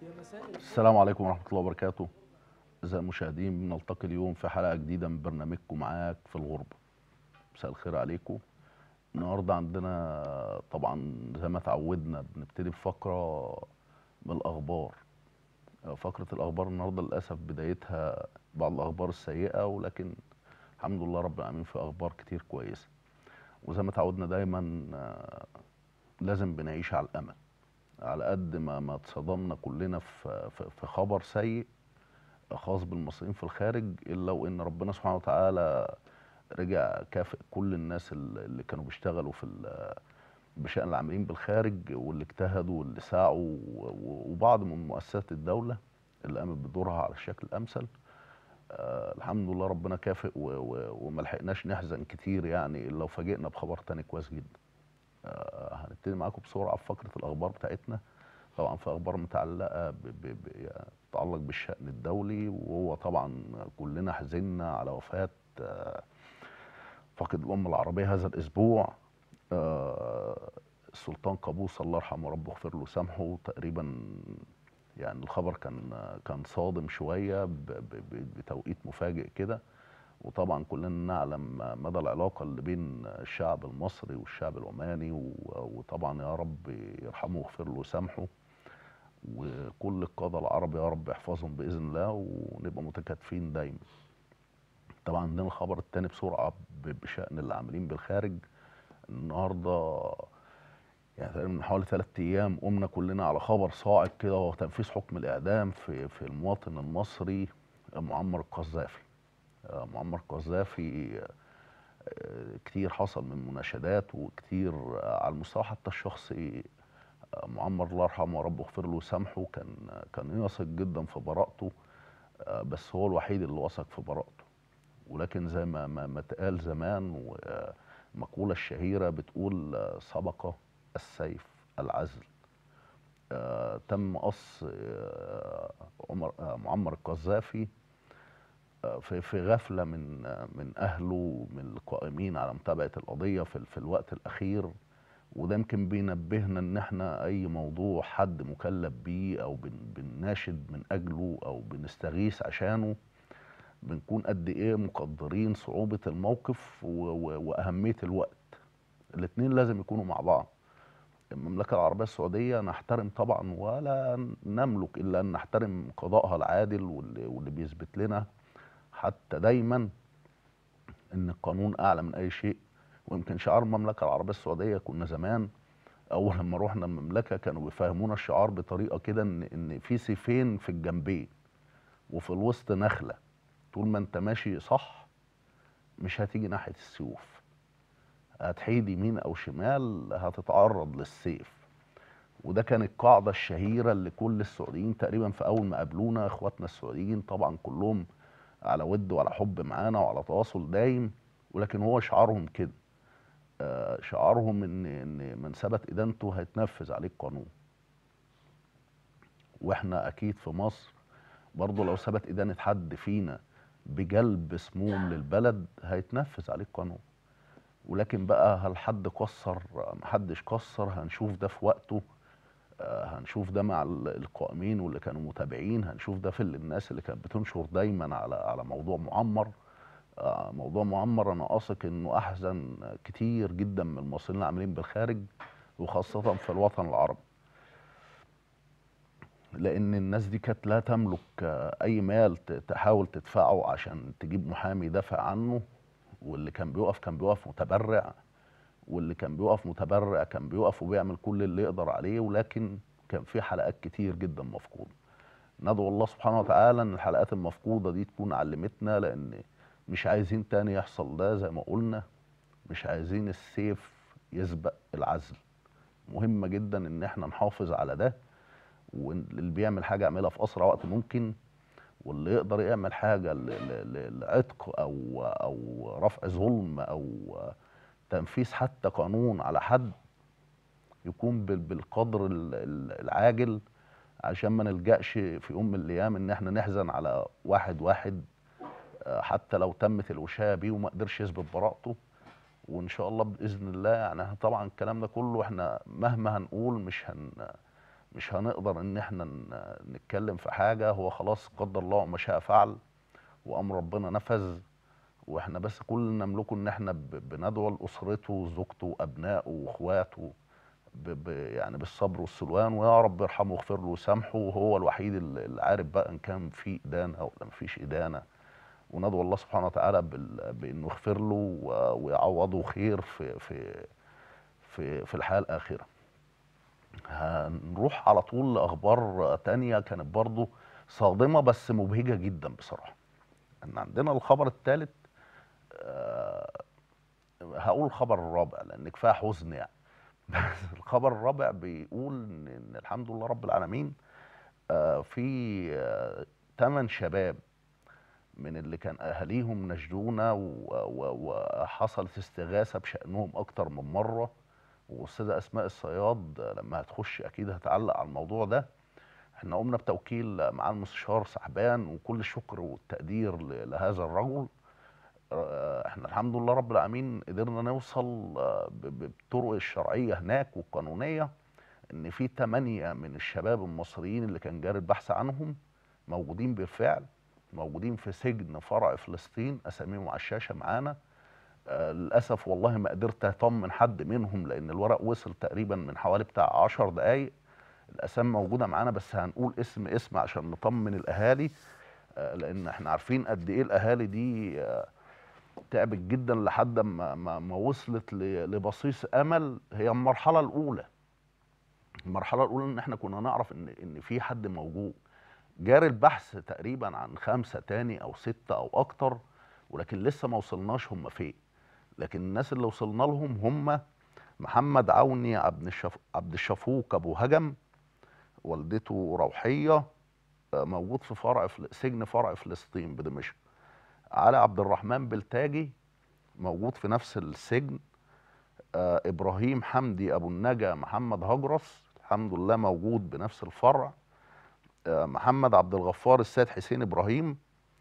السلام عليكم ورحمة الله وبركاته أعزائي المشاهدين بنلتقي اليوم في حلقة جديدة من برنامجكم معاك في الغربة مساء الخير عليكم النهاردة عندنا طبعا زي ما تعودنا بنبتدي بفقرة من الأخبار فقرة الأخبار النهاردة للأسف بدايتها بعض الأخبار السيئة ولكن الحمد لله رب العالمين في أخبار كتير كويسة وزي ما تعودنا دايما آه، لازم بنعيش على الأمل على قد ما ما اتصدمنا كلنا في في في خبر سيء خاص بالمصريين في الخارج الا وان ربنا سبحانه وتعالى رجع كافئ كل الناس ال- اللي كانوا بيشتغلوا في ال- بشأن العاملين بالخارج واللي اجتهدوا واللي سعوا و- و- وبعض من مؤسسات الدولة اللي قامت بدورها على الشكل الأمثل آه الحمد لله ربنا كافئ و- و- وما لحقناش نحزن كتير يعني إلا وفاجئنا بخبر تاني كويس جدا آه، هنبتدي معاكم بسرعه في فقره الاخبار بتاعتنا طبعا في اخبار متعلقه ب- ب- ب- يعني تتعلق بالشان الدولي وهو طبعا كلنا حزنا على وفاه آه، فقد الامه العربيه هذا الاسبوع آه، السلطان قابوس الله يرحمه وربه يغفر له ويسامحه تقريبا يعني الخبر كان كان صادم شويه ب- ب- ب- بتوقيت مفاجئ كده وطبعا كلنا نعلم مدى العلاقه اللي بين الشعب المصري والشعب العماني و- وطبعا يا رب يرحمه ويغفر له ويسامحه وكل القاده العرب يا رب يحفظهم باذن الله ونبقى متكاتفين دايما. طبعا عندنا الخبر الثاني بسرعه ب- بشان اللي عاملين بالخارج النهارده يعني تقريبا من حوالي ثلاث ايام قمنا كلنا على خبر صاعد كده وهو تنفيذ حكم الاعدام في في المواطن المصري معمر القذافي. آه، معمر القذافي آه، كتير حصل من مناشدات وكتير آه، على المستوى حتى الشخصي آه، معمر الله يرحمه ورب يغفر له ويسامحه كان كان يثق جدا في براءته آه، بس هو الوحيد اللي وثق في براءته ولكن زي ما ما ما اتقال زمان والمقولة الشهيرة بتقول آه، سبق السيف العزل آه، تم قص آه، عمر آه، معمر القذافي في في غفله من من اهله من القائمين على متابعه القضيه في في الوقت الاخير وده يمكن بينبهنا ان احنا اي موضوع حد مكلف بيه او بن بنناشد من اجله او بنستغيث عشانه بنكون قد ايه مقدرين صعوبه الموقف و- و- واهميه الوقت الاتنين لازم يكونوا مع بعض المملكة العربية السعودية نحترم طبعا ولا نملك إلا أن نحترم قضاءها العادل واللي, واللي بيثبت لنا حتى دايما ان القانون اعلى من اي شيء ويمكن شعار المملكه العربيه السعوديه كنا زمان اول لما روحنا المملكه كانوا بيفهمونا الشعار بطريقه كده ان ان في سيفين في الجنبين وفي الوسط نخله طول ما انت ماشي صح مش هتيجي ناحيه السيوف هتحيد يمين او شمال هتتعرض للسيف وده كان القاعده الشهيره اللي كل السعوديين تقريبا في اول ما قابلونا اخواتنا السعوديين طبعا كلهم على ود وعلى حب معانا وعلى تواصل دايم ولكن هو شعارهم كده آه، شعارهم ان ان من ثبت ادانته هيتنفذ عليه القانون واحنا اكيد في مصر برضه لو ثبت ادانه حد فينا بجلب سموم للبلد هيتنفذ عليه القانون ولكن بقى هل حد قصر محدش قصر هنشوف ده في وقته آه، هنشوف ده مع ال- القائمين واللي كانوا متابعين هنشوف ده في ال- الناس اللي كانت بتنشر دايما على على موضوع معمر آه، موضوع معمر انا واثق انه احزن كتير جدا من المصريين اللي عاملين بالخارج وخاصه في الوطن العربي لان الناس دي كانت لا تملك آه، اي مال ت- تحاول تدفعه عشان تجيب محامي يدافع عنه واللي كان بيقف كان بيقف متبرع واللي كان بيقف متبرع كان بيقف وبيعمل كل اللي يقدر عليه ولكن كان في حلقات كتير جدا مفقوده ندعو الله سبحانه وتعالى ان الحلقات المفقوده دي تكون علمتنا لان مش عايزين تاني يحصل ده زي ما قلنا مش عايزين السيف يسبق العزل مهمه جدا ان احنا نحافظ على ده واللي بيعمل حاجه يعملها في اسرع وقت ممكن واللي يقدر يعمل حاجه ل- ل- ل- لعتق او او رفع ظلم او تنفيذ حتى قانون على حد يكون بال- بالقدر ال- ال- العاجل عشان ما نلجأش في يوم من الايام ان احنا نحزن على واحد واحد آه، حتى لو تمت الوشايه بيه وما قدرش يثبت براءته وان شاء الله باذن الله يعني إحنا طبعا الكلام ده كله احنا مهما هنقول مش هن مش هنقدر ان احنا نتكلم في حاجه هو خلاص قدر الله ما شاء فعل وامر ربنا نفذ واحنا بس كل اللي نملكه ان احنا بندعو لاسرته وزوجته وابنائه واخواته يعني بالصبر والسلوان ويا رب يرحمه ويغفر له ويسامحه وهو الوحيد اللي عارف بقى ان كان في ادانه ولا ما فيش ادانه وندعو الله سبحانه وتعالى بانه يغفر له ويعوضه خير في في في في الحياه الاخره. هنروح على طول لاخبار تانية كانت برضو صادمه بس مبهجه جدا بصراحه. ان عندنا الخبر الثالث أه هقول الخبر الرابع لان كفايه حزن يعني. بس الخبر الرابع بيقول ان, إن الحمد لله رب العالمين أه في أه 8 شباب من اللي كان اهاليهم نجدونا وحصلت استغاثه بشانهم اكتر من مره والاستاذه اسماء الصياد لما هتخش اكيد هتعلق على الموضوع ده احنا قمنا بتوكيل مع المستشار سحبان وكل الشكر والتقدير لهذا الرجل احنا الحمد لله رب العالمين قدرنا نوصل بالطرق الشرعيه هناك والقانونيه ان في ثمانيه من الشباب المصريين اللي كان جاري البحث عنهم موجودين بالفعل موجودين في سجن فرع فلسطين اساميهم على الشاشه معانا آه للاسف والله ما قدرت اطمن حد منهم لان الورق وصل تقريبا من حوالي بتاع 10 دقائق الاسامي موجوده معانا بس هنقول اسم اسم عشان نطمن الاهالي آه لان احنا عارفين قد ايه الاهالي دي آه تعبت جدا لحد ما ما, ما وصلت لبصيص امل هي المرحله الاولى المرحله الاولى ان احنا كنا نعرف ان ان في حد موجود جاري البحث تقريبا عن خمسة تاني أو ستة أو أكتر ولكن لسه ما وصلناش هم فين لكن الناس اللي وصلنا لهم هم محمد عوني عبد الشف... عبد الشفوق أبو هجم والدته روحية موجود في فرع فل... سجن فرع فلسطين بدمشق علي عبد الرحمن بلتاجي موجود في نفس السجن آه إبراهيم حمدي أبو النجا محمد هجرس الحمد لله موجود بنفس الفرع محمد عبد الغفار السيد حسين ابراهيم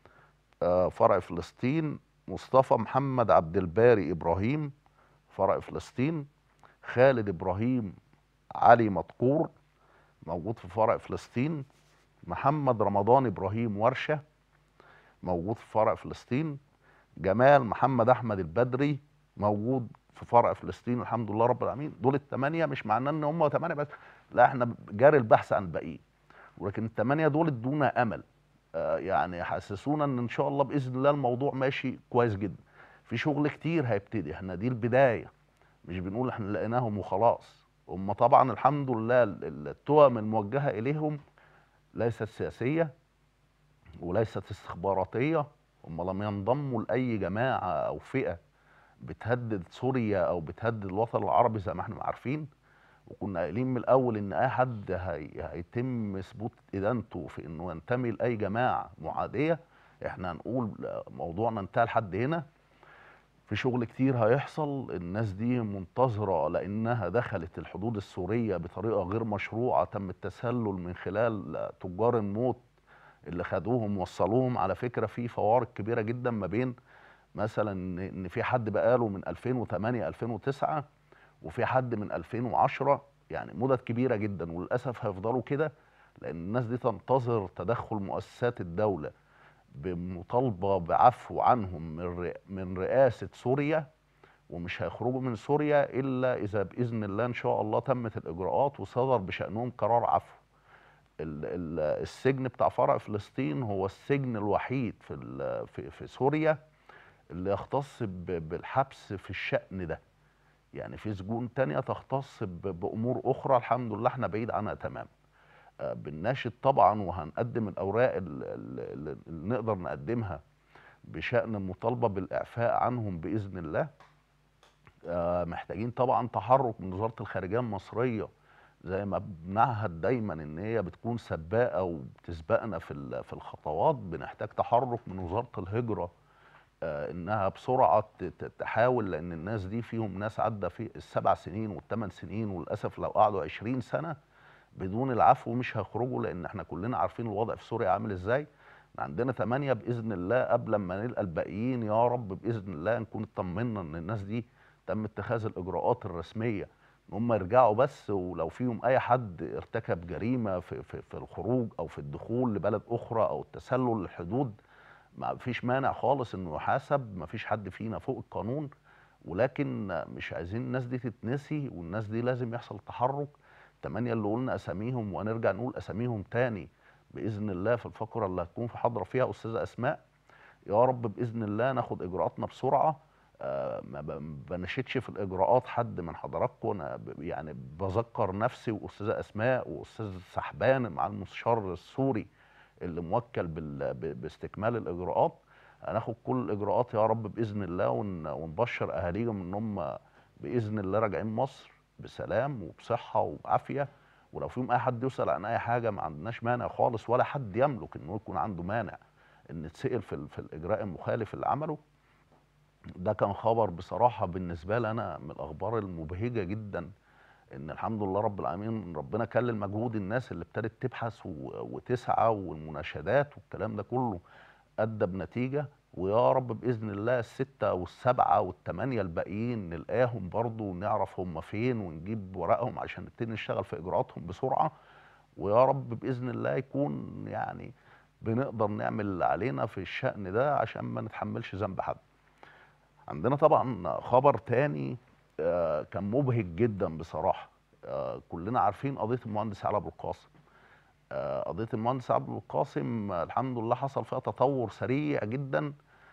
فرع فلسطين مصطفى محمد عبد الباري ابراهيم فرع فلسطين خالد ابراهيم علي مدقور موجود في فرع فلسطين محمد رمضان ابراهيم ورشه موجود في فرع فلسطين جمال محمد احمد البدري موجود في فرع فلسطين الحمد لله رب العالمين دول الثمانيه مش معناه ان هم ثمانيه بس لا احنا جاري البحث عن الباقيين ولكن الثمانيه دول ادونا امل آه يعني حسسونا ان ان شاء الله باذن الله الموضوع ماشي كويس جدا في شغل كتير هيبتدي احنا دي البدايه مش بنقول احنا لقيناهم وخلاص هم طبعا الحمد لله التهم الموجهه اليهم ليست سياسيه وليست استخباراتيه هم لم ينضموا لاي جماعه او فئه بتهدد سوريا او بتهدد الوطن العربي زي ما احنا عارفين وكنا قايلين من الاول ان اي حد هي... هيتم ثبوت ادانته في انه ينتمي لاي جماعه معاديه احنا هنقول موضوعنا انتهى لحد هنا في شغل كتير هيحصل الناس دي منتظره لانها دخلت الحدود السوريه بطريقه غير مشروعه تم التسلل من خلال تجار الموت اللي خدوهم وصلوهم على فكره في فوارق كبيره جدا ما بين مثلا ان في حد بقاله من 2008 2009 وفي حد من 2010 يعني مدد كبيره جدا وللاسف هيفضلوا كده لان الناس دي تنتظر تدخل مؤسسات الدوله بمطالبه بعفو عنهم من من رئاسه سوريا ومش هيخرجوا من سوريا الا اذا باذن الله ان شاء الله تمت الاجراءات وصدر بشانهم قرار عفو السجن بتاع فرع فلسطين هو السجن الوحيد في في, في سوريا اللي يختص بالحبس في الشأن ده يعني في سجون تانية تختص بأمور أخرى الحمد لله احنا بعيد عنها تماما بنناشد طبعا وهنقدم الأوراق اللي نقدر نقدمها بشأن المطالبة بالإعفاء عنهم بإذن الله محتاجين طبعا تحرك من وزارة الخارجية المصرية زي ما بنعهد دايما ان هي بتكون سباقه وبتسبقنا في في الخطوات بنحتاج تحرك من وزاره الهجره آه انها بسرعه تحاول لان الناس دي فيهم ناس عدى في السبع سنين والثمان سنين وللاسف لو قعدوا 20 سنه بدون العفو مش هيخرجوا لان احنا كلنا عارفين الوضع في سوريا عامل ازاي عندنا ثمانية بإذن الله قبل ما نلقى الباقيين يا رب بإذن الله نكون اطمنا إن الناس دي تم اتخاذ الإجراءات الرسمية ان هم يرجعوا بس ولو فيهم اي حد ارتكب جريمه في, في, في الخروج او في الدخول لبلد اخرى او التسلل للحدود ما فيش مانع خالص انه يحاسب ما فيش حد فينا فوق القانون ولكن مش عايزين الناس دي تتنسي والناس دي لازم يحصل تحرك الثمانيه اللي قلنا اساميهم وهنرجع نقول اساميهم تاني باذن الله في الفقره اللي هتكون في حضره فيها استاذه اسماء يا رب باذن الله ناخد اجراءاتنا بسرعه آه ما بنشدش في الاجراءات حد من حضراتكم انا يعني بذكر نفسي واستاذه اسماء واستاذ سحبان مع المستشار السوري اللي موكل باستكمال الاجراءات هناخد كل الاجراءات يا رب باذن الله ونبشر اهاليهم ان هم باذن الله راجعين مصر بسلام وبصحه وبعافيه ولو فيهم اي حد يسال عن اي حاجه ما عندناش مانع خالص ولا حد يملك انه يكون عنده مانع ان يتسال في, في الاجراء المخالف اللي عمله ده كان خبر بصراحه بالنسبه لي انا من الاخبار المبهجه جدا ان الحمد لله رب العالمين ربنا كلل مجهود الناس اللي ابتدت تبحث وتسعى والمناشدات والكلام ده كله ادى بنتيجه ويا رب باذن الله السته والسبعه والثمانيه الباقيين نلقاهم برضو ونعرف هم فين ونجيب ورقهم عشان نبتدي نشتغل في اجراءاتهم بسرعه ويا رب باذن الله يكون يعني بنقدر نعمل اللي علينا في الشأن ده عشان ما نتحملش ذنب حد عندنا طبعا خبر تاني آه، كان مبهج جدا بصراحه آه، كلنا عارفين قضيه المهندس علي ابو القاسم آه، قضيه المهندس عبد القاسم الحمد لله حصل فيها تطور سريع جدا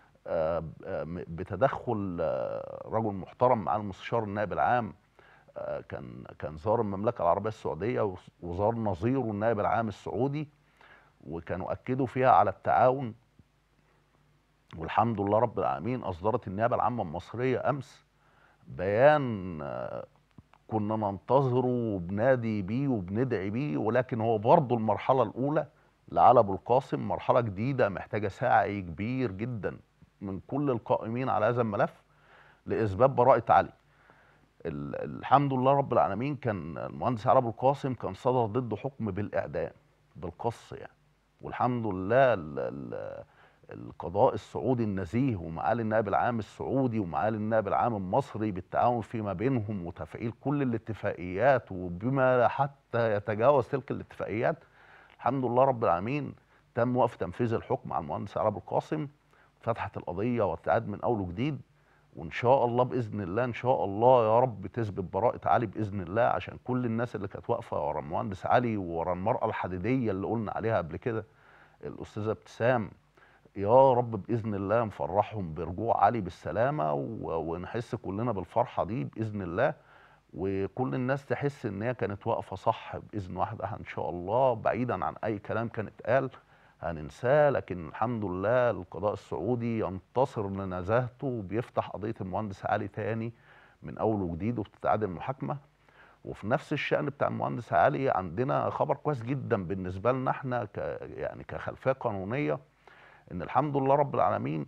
بتدخل رجل محترم مع المستشار النائب العام كان كان زار المملكه العربيه السعوديه وزار نظيره النائب العام السعودي وكانوا اكدوا فيها على التعاون والحمد لله رب العالمين اصدرت النيابه العامه المصريه امس بيان كنا ننتظره وبنادي بيه وبندعي بيه ولكن هو برضه المرحله الاولى لعلى ابو القاسم مرحله جديده محتاجه سعي كبير جدا من كل القائمين على هذا الملف لاثبات براءه علي الحمد لله رب العالمين كان المهندس علي ابو القاسم كان صدر ضده حكم بالاعدام بالقص يعني والحمد لله القضاء السعودي النزيه ومعالي النائب العام السعودي ومعالي النائب العام المصري بالتعاون فيما بينهم وتفعيل كل الاتفاقيات وبما حتى يتجاوز تلك الاتفاقيات الحمد لله رب العالمين تم وقف تنفيذ الحكم على المهندس عرب القاسم فتحت القضيه وابتعاد من اول وجديد وان شاء الله باذن الله ان شاء الله يا رب تثبت براءه علي باذن الله عشان كل الناس اللي كانت واقفه ورا المهندس علي ورا المراه الحديديه اللي قلنا عليها قبل كده الاستاذه ابتسام يا رب باذن الله نفرحهم برجوع علي بالسلامه ونحس كلنا بالفرحه دي باذن الله وكل الناس تحس ان هي كانت واقفه صح باذن واحده ان شاء الله بعيدا عن اي كلام كان اتقال هننساه لكن الحمد لله القضاء السعودي ينتصر لنزاهته وبيفتح قضيه المهندس علي تاني من اول وجديد وبتتعاد المحاكمه وفي نفس الشأن بتاع المهندس علي عندنا خبر كويس جدا بالنسبه لنا احنا ك يعني كخلفيه قانونيه ان الحمد لله رب العالمين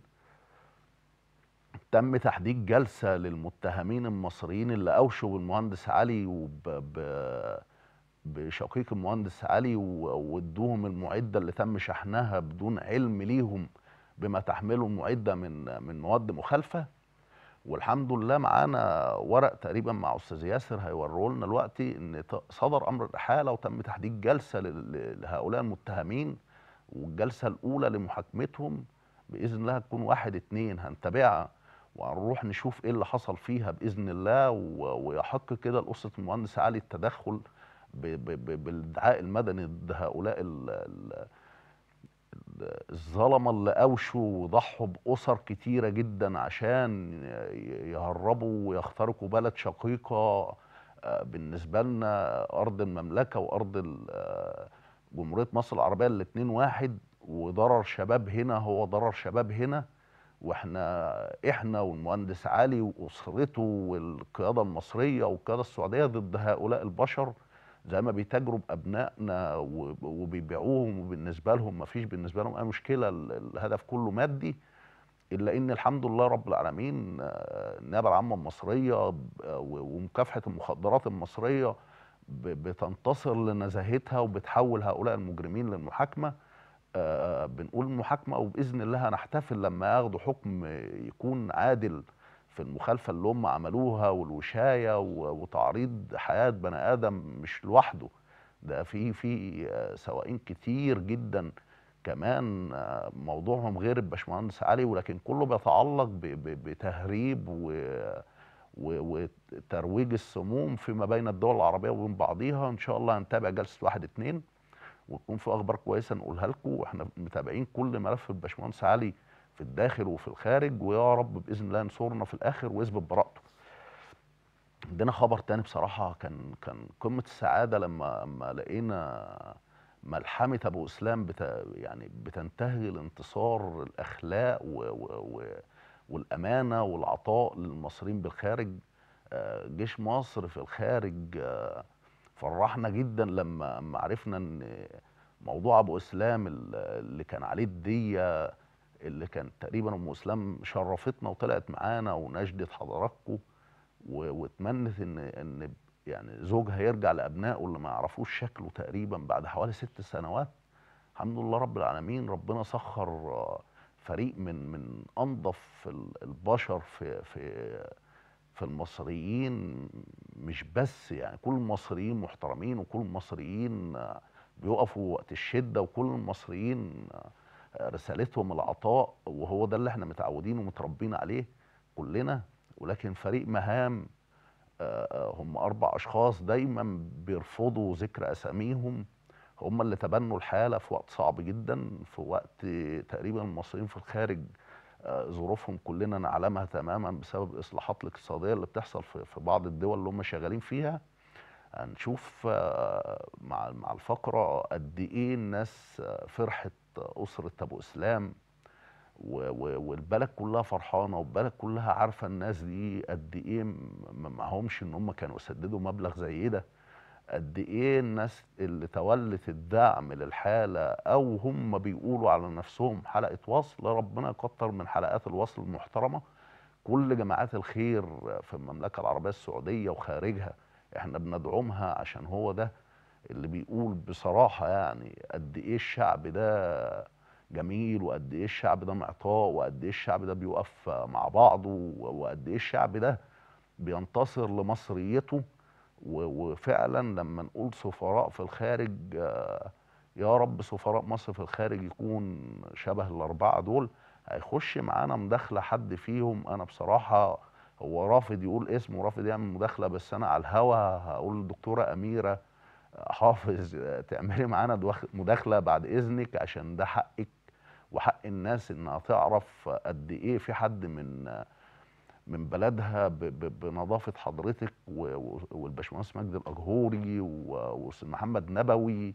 تم تحديد جلسه للمتهمين المصريين اللي اوشوا بالمهندس علي وب بشقيق المهندس علي وادوهم المعده اللي تم شحنها بدون علم ليهم بما تحمله المعده من من مواد مخالفه والحمد لله معانا ورق تقريبا مع استاذ ياسر هيوريه لنا دلوقتي ان صدر امر الاحاله وتم تحديد جلسه لهؤلاء المتهمين والجلسه الاولى لمحاكمتهم باذن الله هتكون واحد اتنين هنتابعها وهنروح نشوف ايه اللي حصل فيها باذن الله ويحق كده لقصه المهندس علي التدخل بالادعاء المدني ضد هؤلاء الظلمه اللي اوشوا وضحوا باسر كتيره جدا عشان يهربوا ويخترقوا بلد شقيقه آه، بالنسبه لنا ارض المملكه وارض آه، جمهوريه مصر العربيه الاثنين واحد وضرر شباب هنا هو ضرر شباب هنا واحنا احنا والمهندس علي واسرته والقياده المصريه والقياده السعوديه ضد هؤلاء البشر زي ما بيتاجروا بابنائنا وبيبيعوهم وبالنسبه لهم ما فيش بالنسبه لهم اي مشكله الهدف كله مادي الا ان الحمد لله رب العالمين آه، النيابه العامه المصريه آه، ومكافحه المخدرات المصريه بتنتصر لنزاهتها وبتحول هؤلاء المجرمين للمحاكمه آه، بنقول محاكمه وباذن الله هنحتفل لما ياخدوا حكم يكون عادل في المخالفه اللي هم عملوها والوشايه و- وتعريض حياه بني ادم مش لوحده ده في في آه، سواقين كتير جدا كمان آه، موضوعهم غير الباشمهندس علي ولكن كله بيتعلق ب- ب- بتهريب و و- وترويج السموم فيما بين الدول العربيه وبين بعضيها ان شاء الله هنتابع جلسه واحد اتنين ويكون في اخبار كويسه نقولها لكم واحنا متابعين كل ملف الباشمهندس علي في الداخل وفي الخارج ويا رب باذن الله ينصرنا في الاخر ويثبت براءته. عندنا خبر تاني بصراحه كان كان قمه السعاده لما لما لقينا ملحمه ابو اسلام بت يعني بتنتهي لانتصار الاخلاق و و و والامانه والعطاء للمصريين بالخارج آه، جيش مصر في الخارج آه، فرحنا جدا لما لما عرفنا ان موضوع ابو اسلام ال- اللي كان عليه الديه اللي كان تقريبا ام اسلام شرفتنا وطلعت معانا ونشدت حضراتكم و- واتمنت ان ان يعني زوجها يرجع لابنائه اللي ما يعرفوش شكله تقريبا بعد حوالي ست سنوات الحمد لله رب العالمين ربنا سخر آه، فريق من من انظف ال- البشر في في في المصريين مش بس يعني كل المصريين محترمين وكل المصريين آه، بيقفوا وقت الشده وكل المصريين آه، رسالتهم العطاء وهو ده اللي احنا متعودين ومتربيين عليه كلنا ولكن فريق مهام آه، آه، هم اربع اشخاص دايما بيرفضوا ذكر اساميهم هم اللي تبنوا الحاله في وقت صعب جدا في وقت تقريبا المصريين في الخارج آه، ظروفهم كلنا نعلمها تماما بسبب الاصلاحات الاقتصاديه اللي بتحصل في في بعض الدول اللي هم شغالين فيها هنشوف آه، مع مع الفقره قد ايه الناس آه، فرحت اسره ابو اسلام و- و- والبلد كلها فرحانه والبلد كلها عارفه الناس دي قد ايه م- ما معهمش ان هم كانوا يسددوا مبلغ زي ده قد ايه الناس اللي تولت الدعم للحاله او هم بيقولوا على نفسهم حلقه وصل ربنا يكتر من حلقات الوصل المحترمه كل جماعات الخير في المملكه العربيه السعوديه وخارجها احنا بندعمها عشان هو ده اللي بيقول بصراحه يعني قد ايه الشعب ده جميل وقد ايه الشعب ده معطاء وقد ايه الشعب ده بيقف مع بعضه وقد ايه الشعب ده بينتصر لمصريته و- وفعلا لما نقول سفراء في الخارج آه، يا رب سفراء مصر في الخارج يكون شبه الأربعة دول هيخش معانا مداخلة حد فيهم أنا بصراحة هو رافض يقول اسمه ورافض يعمل مداخلة بس أنا على الهوا هقول الدكتورة أميرة حافظ آه، تعملي معانا دوخ- مداخلة بعد إذنك عشان ده حقك وحق الناس إنها تعرف قد إيه في حد من آه، من بلدها ب- ب- بنظافه حضرتك و- و- والباشمهندس مجدي الاجهوري و- واستاذ محمد نبوي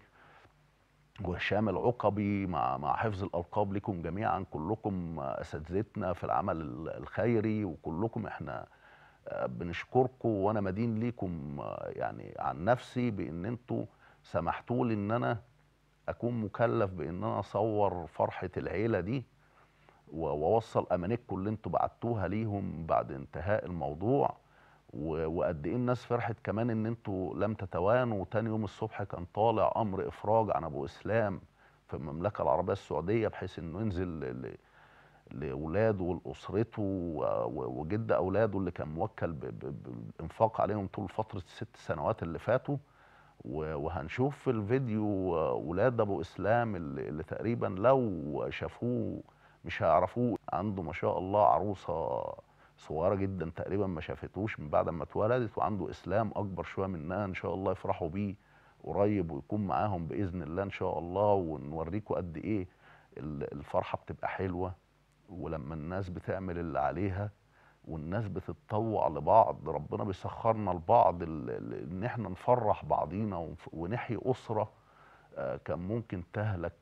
وهشام العقبي مع مع حفظ الالقاب لكم جميعا كلكم اساتذتنا في العمل ال- الخيري وكلكم احنا آه، بنشكركم وانا مدين ليكم آه، يعني عن نفسي بان انتوا سمحتوا لي ان انا اكون مكلف بان انا اصور فرحه العيله دي و- واوصل امانتكم اللي انتوا بعتوها ليهم بعد انتهاء الموضوع و- وقد ايه الناس فرحت كمان ان انتوا لم تتوانوا تاني يوم الصبح كان طالع امر افراج عن ابو اسلام في المملكه العربيه السعوديه بحيث انه ينزل ل- ل- لاولاده ولاسرته و- و- وجد اولاده اللي كان موكل ب- ب- بالانفاق عليهم طول فتره الست سنوات اللي فاتوا و- وهنشوف في الفيديو آه، ولاد ابو اسلام اللي, اللي تقريبا لو شافوه مش هيعرفوه عنده ما شاء الله عروسه صغيره جدا تقريبا ما شافتوش من بعد ما اتولدت وعنده اسلام اكبر شويه منها ان شاء الله يفرحوا بيه قريب ويكون معاهم باذن الله ان شاء الله ونوريكم قد ايه ال- الفرحه بتبقى حلوه ولما الناس بتعمل اللي عليها والناس بتتطوع لبعض ربنا بيسخرنا لبعض ال- ال- ان احنا نفرح بعضينا ونف- ونحيي اسره آه، كان ممكن تهلك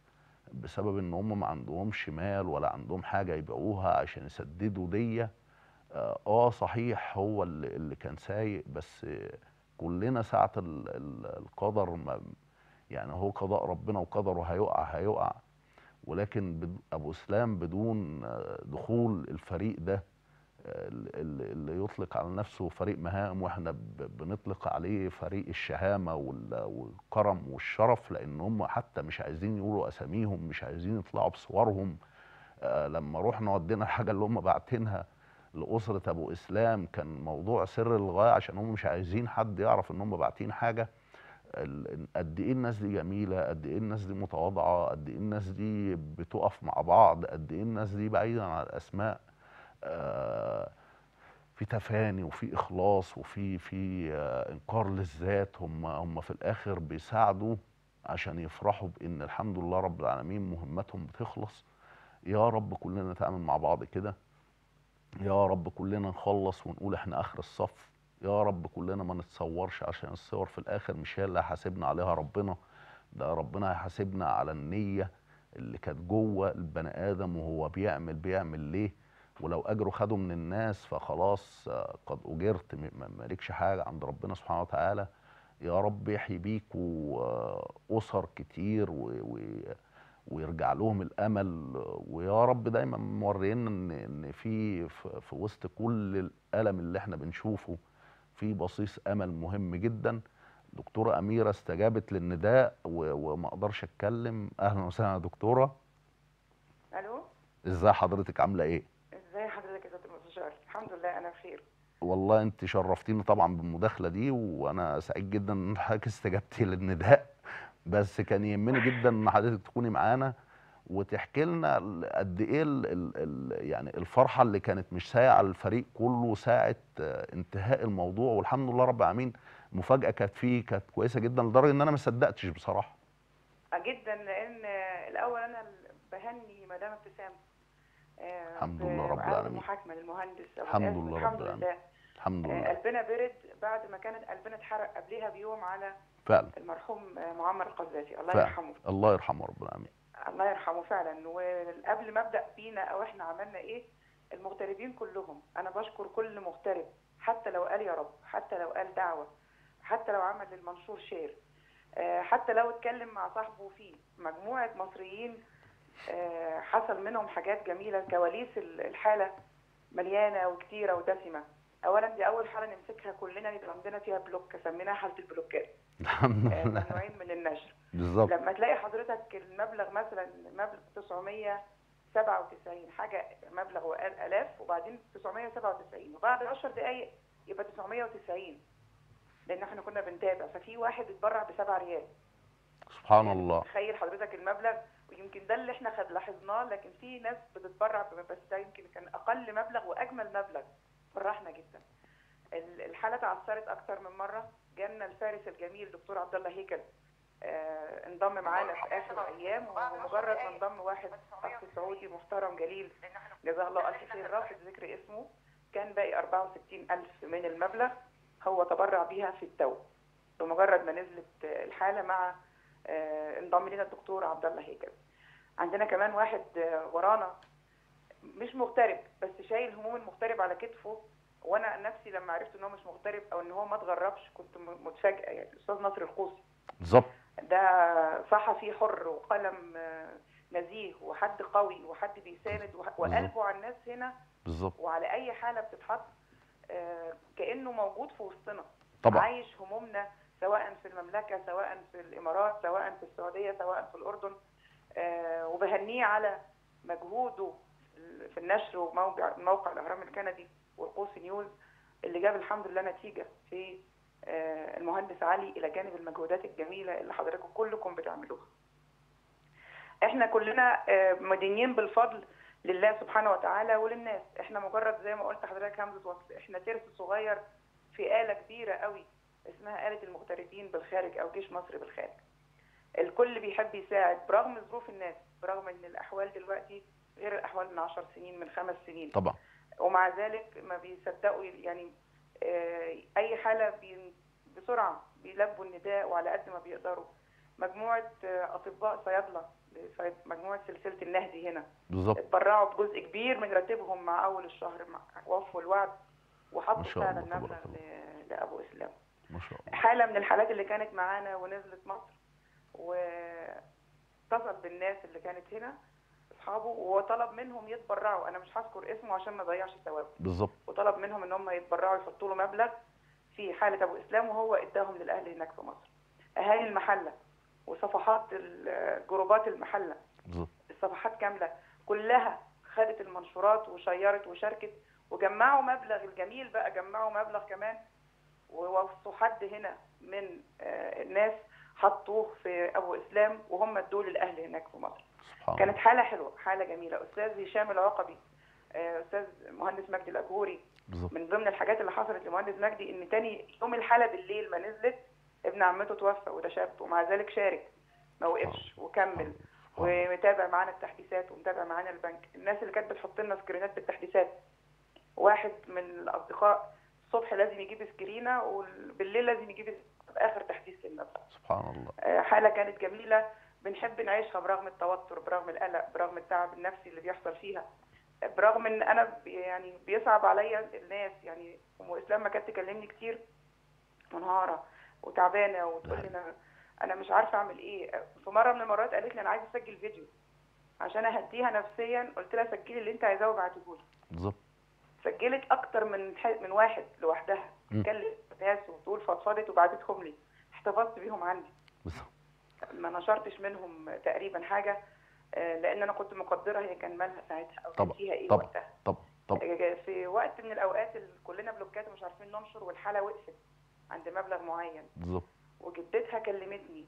بسبب ان هم ما عندهمش مال ولا عندهم حاجه يبيعوها عشان يسددوا ديه اه آه، صحيح هو اللي, اللي كان سايق بس آه، كلنا ساعه ال- ال- القدر ما يعني هو قضاء ربنا وقدره هيقع هيقع ولكن بد- ابو اسلام بدون آه، دخول الفريق ده آه، اللي اللي يطلق على نفسه فريق مهام واحنا ب- بنطلق عليه فريق الشهامه وال- والكرم والشرف لان هم حتى مش عايزين يقولوا اساميهم مش عايزين يطلعوا بصورهم آه، لما رحنا ودينا الحاجه اللي هم باعتينها لاسره ابو اسلام كان موضوع سر للغايه عشان هم مش عايزين حد يعرف ان هم باعتين حاجه ال- قد ايه الناس دي جميله قد ايه الناس دي متواضعه قد ايه الناس دي بتقف مع بعض قد ايه الناس دي بعيدا عن الاسماء آه، في تفاني وفي اخلاص وفي في آه، انكار للذات هم هم في الاخر بيساعدوا عشان يفرحوا بان الحمد لله رب العالمين مهمتهم بتخلص يا رب كلنا نتعامل مع بعض كده يا رب كلنا نخلص ونقول احنا اخر الصف يا رب كلنا ما نتصورش عشان الصور في الاخر مش هي اللي هيحاسبنا عليها ربنا ده ربنا هيحاسبنا على النية اللي كانت جوه البني ادم وهو بيعمل بيعمل ليه ولو اجره خده من الناس فخلاص آه، قد اجرت م- ما- مالكش حاجه عند ربنا سبحانه وتعالى يا رب يحيي بيكوا آه، اسر كتير و و ويرجع لهم الامل ويا رب دايما مورينا ان ان في في في وسط كل الالم اللي احنا بنشوفه في بصيص امل مهم جدا دكتوره اميره استجابت للنداء و- وما اقدرش اتكلم اهلا وسهلا يا دكتوره الو ازاي حضرتك عامله ايه ازاي حضرتك يا دكتور مستشار الحمد لله انا بخير والله انت شرفتيني طبعا بالمداخله دي وانا سعيد جدا ان حضرتك استجبتي للنداء بس كان يهمني جدا ان حضرتك تكوني معانا وتحكي لنا ال- قد ايه ال ال ال يعني الفرحه اللي كانت مش سايعه على الفريق كله ساعه آه، انتهاء الموضوع والحمد لله رب العالمين المفاجاه كانت فيه كانت كويسه جدا لدرجه ان انا ما صدقتش بصراحه آه، جدا لان آه، الاول انا ال- بهني مدام ابتسام آه، الحمد في لله رب عقد العالمين. المحاكمه للمهندس أبو الحمد قاسم. لله رب الحمد العالمين. لله الحمد آه، لله قلبنا برد بعد ما كانت قلبنا اتحرق قبلها بيوم على فعلا المرحوم آه، معمر القذافي الله فعلا. يرحمه الله يرحمه رب العالمين الله يرحمه فعلا وقبل ما ابدا بينا او احنا عملنا ايه المغتربين كلهم انا بشكر كل مغترب حتى لو قال يا رب حتى لو قال دعوه حتى لو عمل للمنشور شير آه، حتى لو اتكلم مع صاحبه فيه مجموعه مصريين آه، حصل منهم حاجات جميله كواليس ال- الحاله مليانه وكتيره ودسمه اولا دي اول حاله نمسكها كلنا يبقى عندنا فيها بلوك سميناها حاله البلوكات الحمد آه، لله ممنوعين من النشر بالظبط لما تلاقي حضرتك المبلغ مثلا مبلغ 997 حاجه مبلغ وقال الاف وبعدين 997 وبعد 10 دقائق يبقى 990 لان احنا كنا بنتابع ففي واحد اتبرع ب 7 ريال سبحان الله تخيل حضرتك المبلغ ويمكن ده اللي احنا خد لاحظناه لكن في ناس بتتبرع ب- بس ده يمكن كان اقل مبلغ واجمل مبلغ فرحنا جدا ال- الحاله تعثرت اكتر من مره جالنا الفارس الجميل دكتور عبد الله هيكل آه، انضم معانا في اخر ايام ومجرد ما انضم واحد اخ سعودي محترم جليل جزاه الله الف خير رافض ذكر اسمه كان باقي 64 الف من المبلغ هو تبرع بيها في التو بمجرد ما نزلت آه، الحاله مع آه، انضم لنا الدكتور عبد الله هيكل عندنا كمان واحد آه، ورانا مش مغترب بس شايل هموم المغترب على كتفه وانا نفسي لما عرفت ان هو مش مغترب او ان هو ما اتغربش كنت م- متفاجئه يعني الاستاذ ناصر القوسي بالظبط ده صحفي حر وقلم آه، نزيه وحد قوي وحد بيساند وح- وقلبه على الناس هنا بالظبط وعلى اي حاله بتتحط آه، كانه موجود في وسطنا طبعا عايش همومنا سواء في المملكه سواء في الامارات سواء في السعوديه سواء في الاردن آه، وبهنيه على مجهوده في النشر وموقع موقع الاهرام الكندي والقوسي نيوز اللي جاب الحمد لله نتيجه في آه، المهندس علي الى جانب المجهودات الجميله اللي حضراتكم كلكم بتعملوها. احنا كلنا آه، مدينين بالفضل لله سبحانه وتعالى وللناس، احنا مجرد زي ما قلت لحضرتك همزه وصل، احنا ترس صغير في آلة كبيرة قوي اسمها آلة المغتربين بالخارج أو جيش مصر بالخارج. الكل بيحب يساعد برغم ظروف الناس، برغم إن الأحوال دلوقتي غير الأحوال من 10 سنين من خمس سنين. طبعا ومع ذلك ما بيصدقوا يعني آه، اي حاله بي- بسرعه بيلبوا النداء وعلى قد ما بيقدروا مجموعه آه، اطباء صيادله صيد- مجموعه سلسله النهدي هنا بالظبط اتبرعوا بجزء كبير من راتبهم مع اول الشهر مع وفوا الوعد ما وحطوا شاء فعلا الله، مبلغ تبارك ل- لابو اسلام ما شاء الله حاله من الحالات اللي كانت معانا ونزلت مصر واتصل بالناس اللي كانت هنا اصحابه وطلب منهم يتبرعوا انا مش هذكر اسمه عشان ما اضيعش ثوابه بالظبط وطلب منهم ان هم يتبرعوا يحطوا له مبلغ في حاله ابو اسلام وهو اداهم للاهل هناك في مصر. اهالي المحله وصفحات ال- جروبات المحله بالظبط الصفحات كامله كلها خدت المنشورات وشيرت وشاركت وجمعوا مبلغ الجميل بقى جمعوا مبلغ كمان ووصوا حد هنا من آه، الناس حطوه في ابو اسلام وهم دول الاهل هناك في مصر سبحان كانت الله حاله حلوه حاله جميله استاذ هشام العقبي آه، استاذ مهندس مجدي الاجهوري بالظبط من ضمن الحاجات اللي حصلت لمهندس مجدي ان تاني يوم الحاله بالليل ما نزلت ابن عمته توفى وده شاب ومع ذلك شارك ما وقفش وكمل ومتابع معانا التحديثات ومتابع معانا البنك الناس اللي كانت بتحط لنا سكرينات بالتحديثات واحد من الاصدقاء الصبح لازم يجيب سكرينه وبالليل لازم يجيب اخر تحديث للمبلغ سبحان الله آه، حاله كانت جميله بنحب نعيشها برغم التوتر برغم القلق برغم التعب النفسي اللي بيحصل فيها آه، برغم ان انا بي- يعني بيصعب عليا الناس يعني ام اسلام ما كانت تكلمني كتير منهاره وتعبانه وتقول لي انا انا مش عارفه اعمل ايه آه، في مره من المرات قالت لي انا عايزه اسجل فيديو عشان اهديها نفسيا قلت لها سجلي اللي انت عايزاه وابعته لي بالظبط سجلت اكتر من ح- من واحد لوحدها مم. تكلم ناس وتقول فضفضت وبعتتهم لي احتفظت بيهم عندي بالظبط ما نشرتش منهم تقريبا حاجه آه، لان انا كنت مقدره هي كان مالها ساعتها او كان طبعا، فيها ايه طبعا. وقتها طب طب آه، في وقت من الاوقات اللي كلنا بلوكات ومش عارفين ننشر والحاله وقفت عند مبلغ معين بالظبط وجدتها كلمتني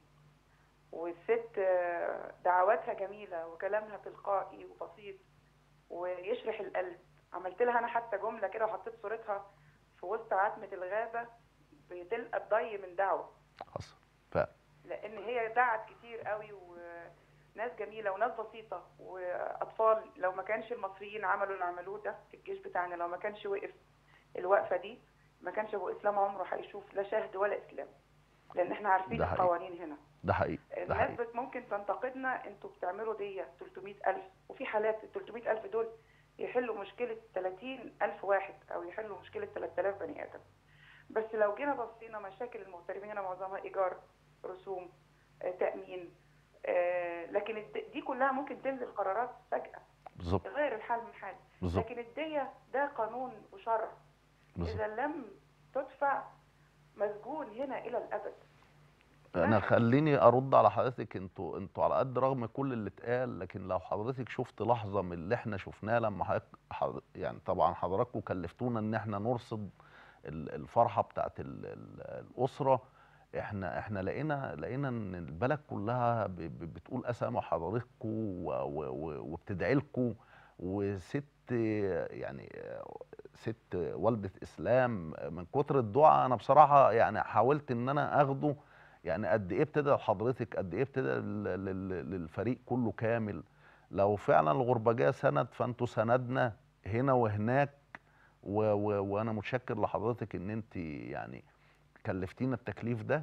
والست آه، دعواتها جميله وكلامها تلقائي وبسيط ويشرح القلب عملت لها انا حتى جمله كده وحطيت صورتها في وسط عتمه الغابه بتلقى الضي من دعوه حصل فعلا لان هي دعت كتير قوي وناس جميله وناس بسيطه واطفال لو ما كانش المصريين عملوا اللي عملوه ده في الجيش بتاعنا لو ما كانش وقف الوقفه دي ما كانش ابو اسلام عمره هيشوف لا شهد ولا اسلام لان احنا عارفين ده حقيقي. القوانين هنا ده حقيقي ده الناس حقيقي بت- ممكن تنتقدنا انتوا بتعملوا دي 300000 وفي حالات ال 300000 دول يحلوا مشكله 30000 واحد او يحلوا مشكله 3000 بني ادم بس لو جينا بصينا مشاكل المغتربين هنا معظمها ايجار رسوم آه، تامين آه، لكن الد- دي كلها ممكن تنزل قرارات فجاه بالظبط تغير الحال من حال بالظبط لكن الديه ده قانون وشرع بالظبط اذا لم تدفع مسجون هنا الى الابد انا مهما- خليني ارد على حضرتك انتوا انتوا على قد رغم كل اللي اتقال لكن لو حضرتك شفت لحظه من اللي احنا شفناه لما حضرتك حض- يعني طبعا حضراتكم كلفتونا ان احنا نرصد ال- الفرحه بتاعت ال- ال- الاسره احنا احنا لقينا لقينا ان البلد كلها ب- ب- بتقول اسامي حضراتكم و- و- و- وبتدعي لكم وست يعني ست والده اسلام من كتر الدعاء انا بصراحه يعني حاولت ان انا اخده يعني قد ايه ابتدى لحضرتك قد ايه ابتدى لل- لل- للفريق كله كامل لو فعلا الغربجيه سند فانتوا سندنا هنا وهناك و و وانا متشكر لحضرتك ان انت يعني كلفتينا التكليف ده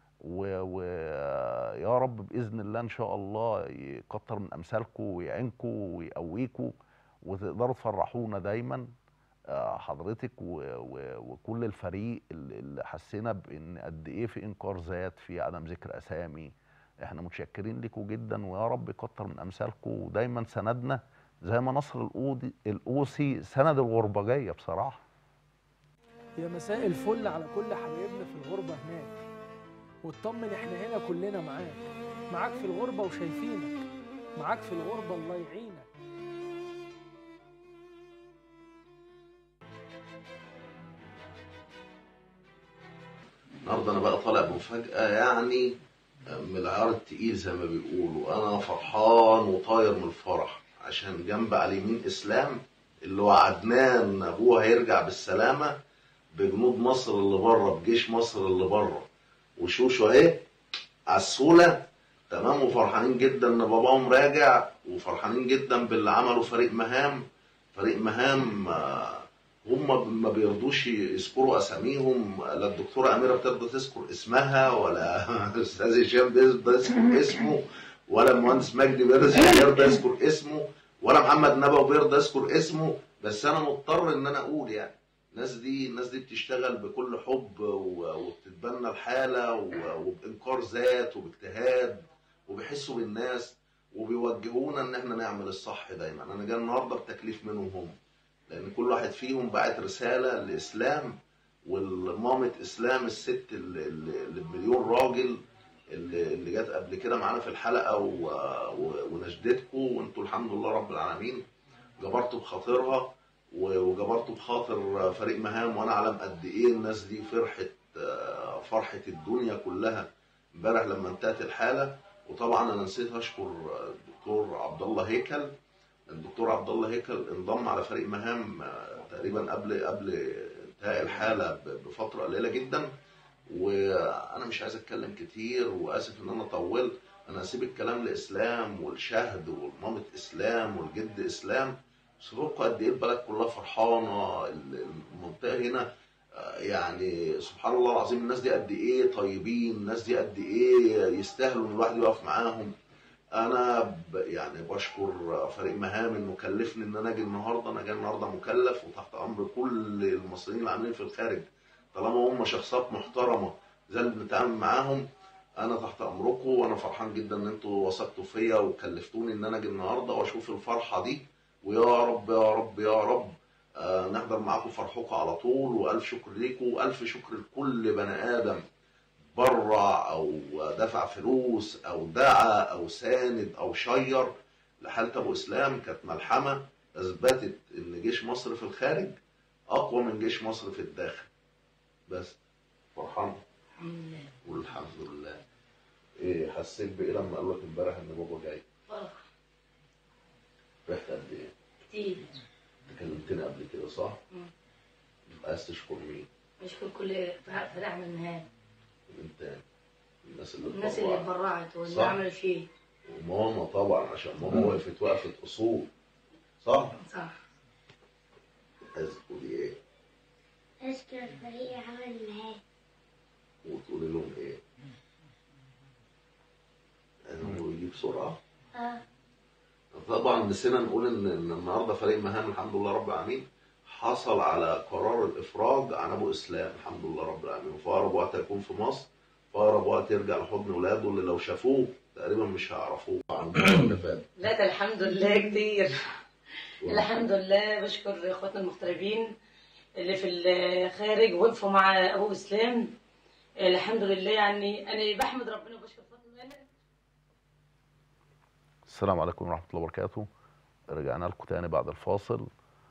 ويا رب باذن الله ان شاء الله يكتر من امثالكم ويعينكم ويقويكم وتقدروا تفرحونا دايما آه، حضرتك و و وكل الفريق اللي اللي حسينا بان قد ايه في انكار ذات في عدم ذكر اسامي احنا متشكرين لكم جدا ويا رب يكتر من امثالكم ودايما سندنا زي ما نصر القودي القوسي سند الغربجيه بصراحه يا مساء الفل على كل حبايبنا في الغربة هناك واطمن احنا هنا كلنا معاك معاك في الغربة وشايفينك معاك في الغربة الله يعينك النهارده انا بقى طالع مفاجاه يعني من العيار التقيل زي ما بيقولوا انا فرحان وطاير من الفرح عشان جنب على اليمين اسلام اللي وعدناه ان ابوه هيرجع بالسلامه بجنود مصر اللي بره بجيش مصر اللي بره وشوشو اهي عسوله تمام وفرحانين جدا ان باباهم راجع وفرحانين جدا باللي عمله فريق مهام فريق مهام آه، هم ما بيرضوش يذكروا اساميهم لا الدكتوره اميره بترضى تذكر اسمها ولا الاستاذ هشام بيرضى يذكر اسمه ولا المهندس مجدي بيرضى بيرضى يذكر اسمه ولا محمد نبوي بيرضى يذكر اسمه بس انا مضطر ان انا اقول يعني الناس دي الناس دي بتشتغل بكل حب و- وبتتبنى الحاله و- وبانكار ذات وباجتهاد وبيحسوا بالناس وبيوجهونا ان احنا نعمل الصح دايما انا جاي النهارده بتكليف منهم هم لان كل واحد فيهم بعت رساله لاسلام والمامة اسلام الست اللي, اللي اللي بمليون راجل اللي, اللي جت قبل كده معانا في الحلقه و... و... ونشدتكم وانتوا الحمد لله رب العالمين جبرتوا بخاطرها و- وجبرته بخاطر فريق مهام وانا اعلم قد ايه الناس دي فرحه آه، فرحه الدنيا كلها امبارح لما انتهت الحاله وطبعا انا نسيت اشكر الدكتور عبد الله هيكل الدكتور عبد الله هيكل انضم على فريق مهام آه، تقريبا قبل قبل انتهاء الحاله ب- بفتره قليله جدا وانا مش عايز اتكلم كتير واسف ان انا طولت انا هسيب الكلام لاسلام والشهد والمامة اسلام والجد اسلام شوفوا قد ايه البلد كلها فرحانه المنطقه هنا آه، يعني سبحان الله العظيم الناس دي قد ايه طيبين الناس دي قد ايه يستاهلوا ان الواحد يقف معاهم انا ب يعني بشكر فريق مهام انه كلفني ان انا اجي النهارده انا جاي النهارده مكلف وتحت امر كل المصريين اللي عاملين في الخارج طالما هم شخصيات محترمه زي اللي بنتعامل معاهم انا تحت امركم وانا فرحان جدا ان انتوا وثقتوا فيا وكلفتوني ان انا اجي النهارده واشوف الفرحه دي ويا رب يا رب يا رب آه نحضر معاكم فرحكم على طول والف شكر ليكم والف شكر لكل بني ادم برع او دفع فلوس او دعا او ساند او شير لحاله ابو اسلام كانت ملحمه اثبتت ان جيش مصر في الخارج اقوى من جيش مصر في الداخل بس فرحان الحمد لله والحمد لله ايه حسيت بايه لما قال لك امبارح ان بابا جاي فرح فرحت قد ايه كتير انت كلمتني قبل كده صح مم. عايز تشكر مين بشكر كل فريق عمل النهائي مين تاني الناس اللي الناس اللي اتبرعت. اتبرعت واللي صح. عملت فيه وماما طبعا عشان ماما وقفت وقفت اصول صح صح عايز تقولي ايه أشكر فريق عمل نهائي وتقولي لهم ايه انه يجي بسرعه اه طبعا نسينا نقول ان ان النهارده فريق مهام الحمد لله رب العالمين حصل على قرار الافراج عن ابو اسلام الحمد لله رب العالمين وفي اقرب وقت هيكون في مصر في اقرب وقت يرجع لحضن ولاده اللي لو شافوه تقريبا مش هيعرفوه عن المره اللي فاتت لا ده الحمد لله كتير الحمد لله بشكر اخواتنا المغتربين اللي في الخارج وقفوا مع ابو اسلام الحمد لله يعني انا بحمد ربنا وبشكر فضله يعني السلام عليكم ورحمه الله وبركاته رجعنا لكم تاني بعد الفاصل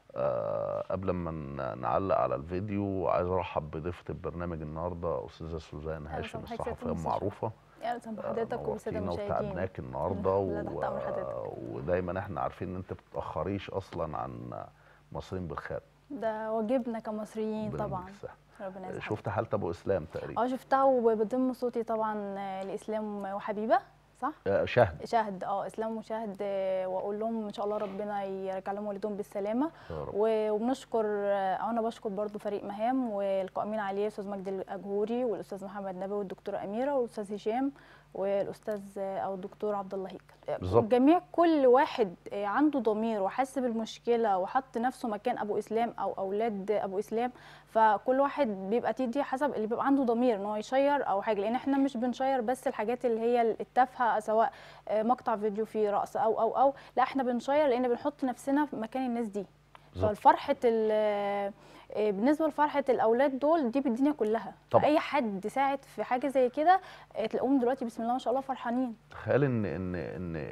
أه قبل ما ن- نعلق على الفيديو عايز ارحب بضيفه البرنامج النهارده استاذه سوزان هاشم صباح الخير الصحفيه يا أستاذ المعروفه يا اهلا بحضرتك وبالساده نورتينا المشاهدين وتعبناك النهارده لا، تحت أمر و... حضرتك. ودايما احنا عارفين ان انت بتتاخريش اصلا عن مصريين بالخارج ده واجبنا كمصريين ربنا طبعا يديك الصحة. ربنا يسعدك شفت حاله ابو اسلام تقريبا اه شفتها وبضم صوتي طبعا آه، لاسلام وحبيبه صح آه، شهد شاهد اه اسلام وشاهد آه، واقول لهم ان شاء الله ربنا يرجع لهم والدهم بالسلامه يا رب و- وبنشكر آه، انا بشكر برضو فريق مهام والقائمين عليه الاستاذ مجدي الاجهوري والاستاذ محمد نبوي والدكتوره اميره والاستاذ هشام والاستاذ آه، او الدكتور عبد الله هيكل بالظبط. جميع كل واحد آه، عنده ضمير وحس بالمشكله وحط نفسه مكان ابو اسلام او اولاد ابو اسلام فكل واحد بيبقى تدي حسب اللي بيبقى عنده ضمير ان هو يشير او حاجه لان احنا مش بنشير بس الحاجات اللي هي التافهه سواء آه، مقطع فيديو فيه رقص او او او لا احنا بنشير لان بنحط نفسنا في مكان الناس دي بالظبط. فالفرحه ال- آه، بالنسبه لفرحه الاولاد دول دي بالدنيا كلها طبعا. اي حد ساعد في حاجه زي كده آه، تلاقوهم دلوقتي بسم الله ما شاء الله فرحانين تخيل ان ان ان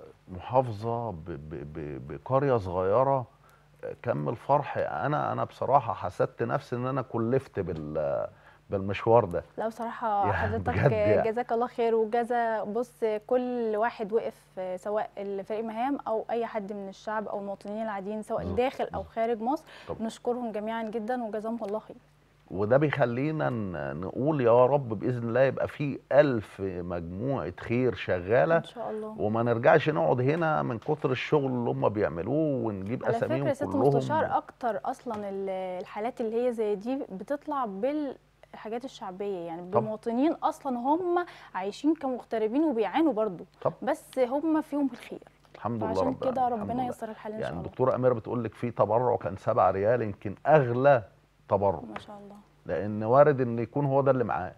محافظه ب- ب- ب- بقريه صغيره كم الفرح انا انا بصراحه حسدت نفسي ان انا كلفت بال بالمشوار ده لا بصراحة يعني حضرتك بجد يعني. جزاك الله خير وجزا بص كل واحد وقف آه، سواء الفريق مهام أو أي حد من الشعب أو المواطنين العاديين سواء بالظبط، داخل أو خارج مصر طبعا. نشكرهم جميعا جدا وجزاهم الله خير وده بيخلينا ن- نقول يا رب باذن الله يبقى في ألف مجموعه خير شغاله إن شاء الله وما نرجعش نقعد هنا من كتر الشغل اللي هم بيعملوه ونجيب على اساميهم فكرة يا ست كلهم مستشار أكتر أصلا ال- الحالات اللي هي زي دي بتطلع بالحاجات الشعبية يعني طبعا. بمواطنين أصلا هم عايشين كمغتربين وبيعانوا برضو طب بس هم فيهم الخير الحمد لله فعشان رب كده العالمين، الحمد ربنا لله. ييسر الحال إن شاء يعني الله الدكتوره اميره بتقول لك في تبرع كان 7 ريال يمكن اغلى تبرع ما شاء الله لان وارد ان يكون هو ده اللي معاه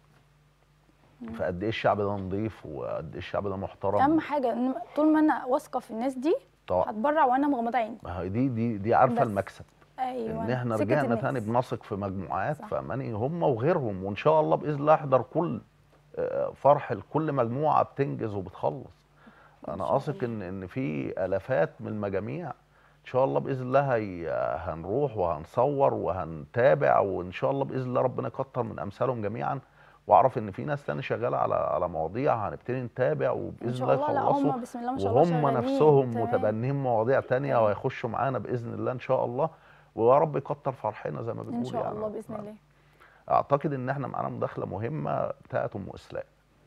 فقد ايه الشعب ده نظيف وقد ايه الشعب ده محترم اهم حاجه إن طول ما انا واثقه في الناس دي طبعا هتبرع وانا مغمضه عيني ما هي دي دي دي عارفه بس. المكسب ايوه ان احنا ثقة رجعنا الناس. تاني بنثق في مجموعات صح. فماني هم وغيرهم وان شاء الله باذن الله احضر كل آه، فرح لكل مجموعه بتنجز وبتخلص إن انا شاء اثق ان ان في الافات من المجاميع ان شاء الله باذن الله هي هنروح وهنصور وهنتابع وان شاء الله باذن الله ربنا يكتر من امثالهم جميعا واعرف ان في ناس تاني شغاله على على مواضيع هنبتدي نتابع ان وباذن شاء الله الله لا يخلصوا هم بسم الله ما شاء الله وهم شغالين. نفسهم تمام. متبنين مواضيع تانية تمام. وهيخشوا معانا باذن الله ان شاء الله ويا رب يكتر فرحنا زي ما بنقول ان شاء يعني الله باذن الله اعتقد ان احنا معانا مداخله مهمه بتاعت ام اسلام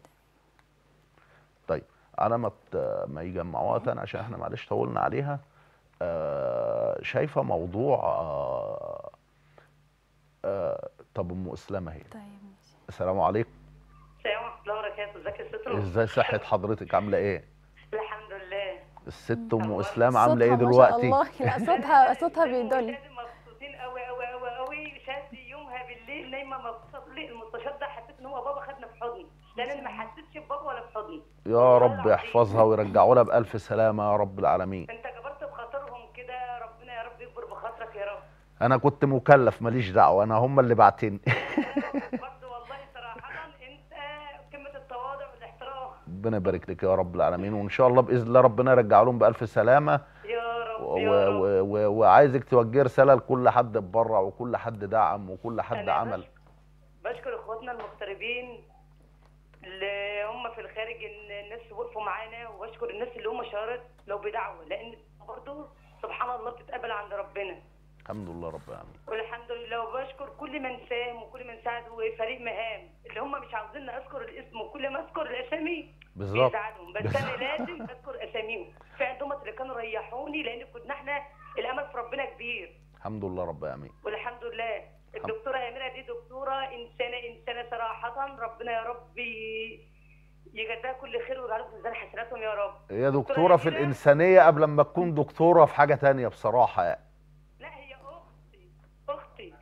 طيب على ما ت- ما يجمعوها تاني عشان احنا معلش طولنا عليها آه شايفه موضوع آه آه طب ام اسلام اهي طيب ماشي السلام عليكم السلام ورحمه الله وبركاته ازيك يا سترو ازاي صحه حضرتك عامله ايه الحمد لله الست ام الله. اسلام عامله ايه صوتها ما دلوقتي شاء الله لا صوتها صوتها بيدل ولادي مبسوطين قوي قوي قوي قوي شاد يومها بالليل نايمه مبسوطه ليه المستشار ده حسيت ان هو بابا خدنا في حضني لان انا ما حسيتش ببابا ولا في حضني يا رب يحفظها ويرجعوا لها بالف سلامه يا رب العالمين انت جبرت بخاطرهم كده ربنا يا رب يكبر بخاطرك يا رب انا كنت مكلف ماليش دعوه انا هم اللي بعتني برضه والله صراحه انت قمه التواضع والاحترام ربنا يبارك لك يا رب العالمين وان شاء الله باذن الله ربنا يرجع لهم بالف سلامه يا رب و- يا رب و- و- وعايزك توجهي رساله لكل حد اتبرع وكل حد دعم وكل حد أنا عمل بشكر- بشكر اخواتنا المغتربين اللي هم في الخارج ان الناس وقفوا معانا وبشكر الناس اللي هم شارت لو بدعوه لان برضه سبحان الله بتتقبل عند ربنا الحمد لله رب العالمين والحمد لله وبشكر كل من ساهم وكل من ساعد وفريق مهام اللي هم مش عاوزين اذكر الاسم وكل ما اذكر الاسامي بالظبط بيزعلوا بس انا لازم اذكر اساميهم في عندهم اللي كانوا ريحوني لان كنا احنا الامل في ربنا كبير الحمد لله رب العالمين والحمد لله الدكتوره اميره دي دكتوره انسانه انسانه صراحه ربنا يا رب ي- يجزاها كل خير ويجعله في ميزان حسناتهم يا رب هي دكتوره في الانسانيه قبل ما تكون دكتوره في حاجه تانية بصراحه يعني لا هي اختي اختي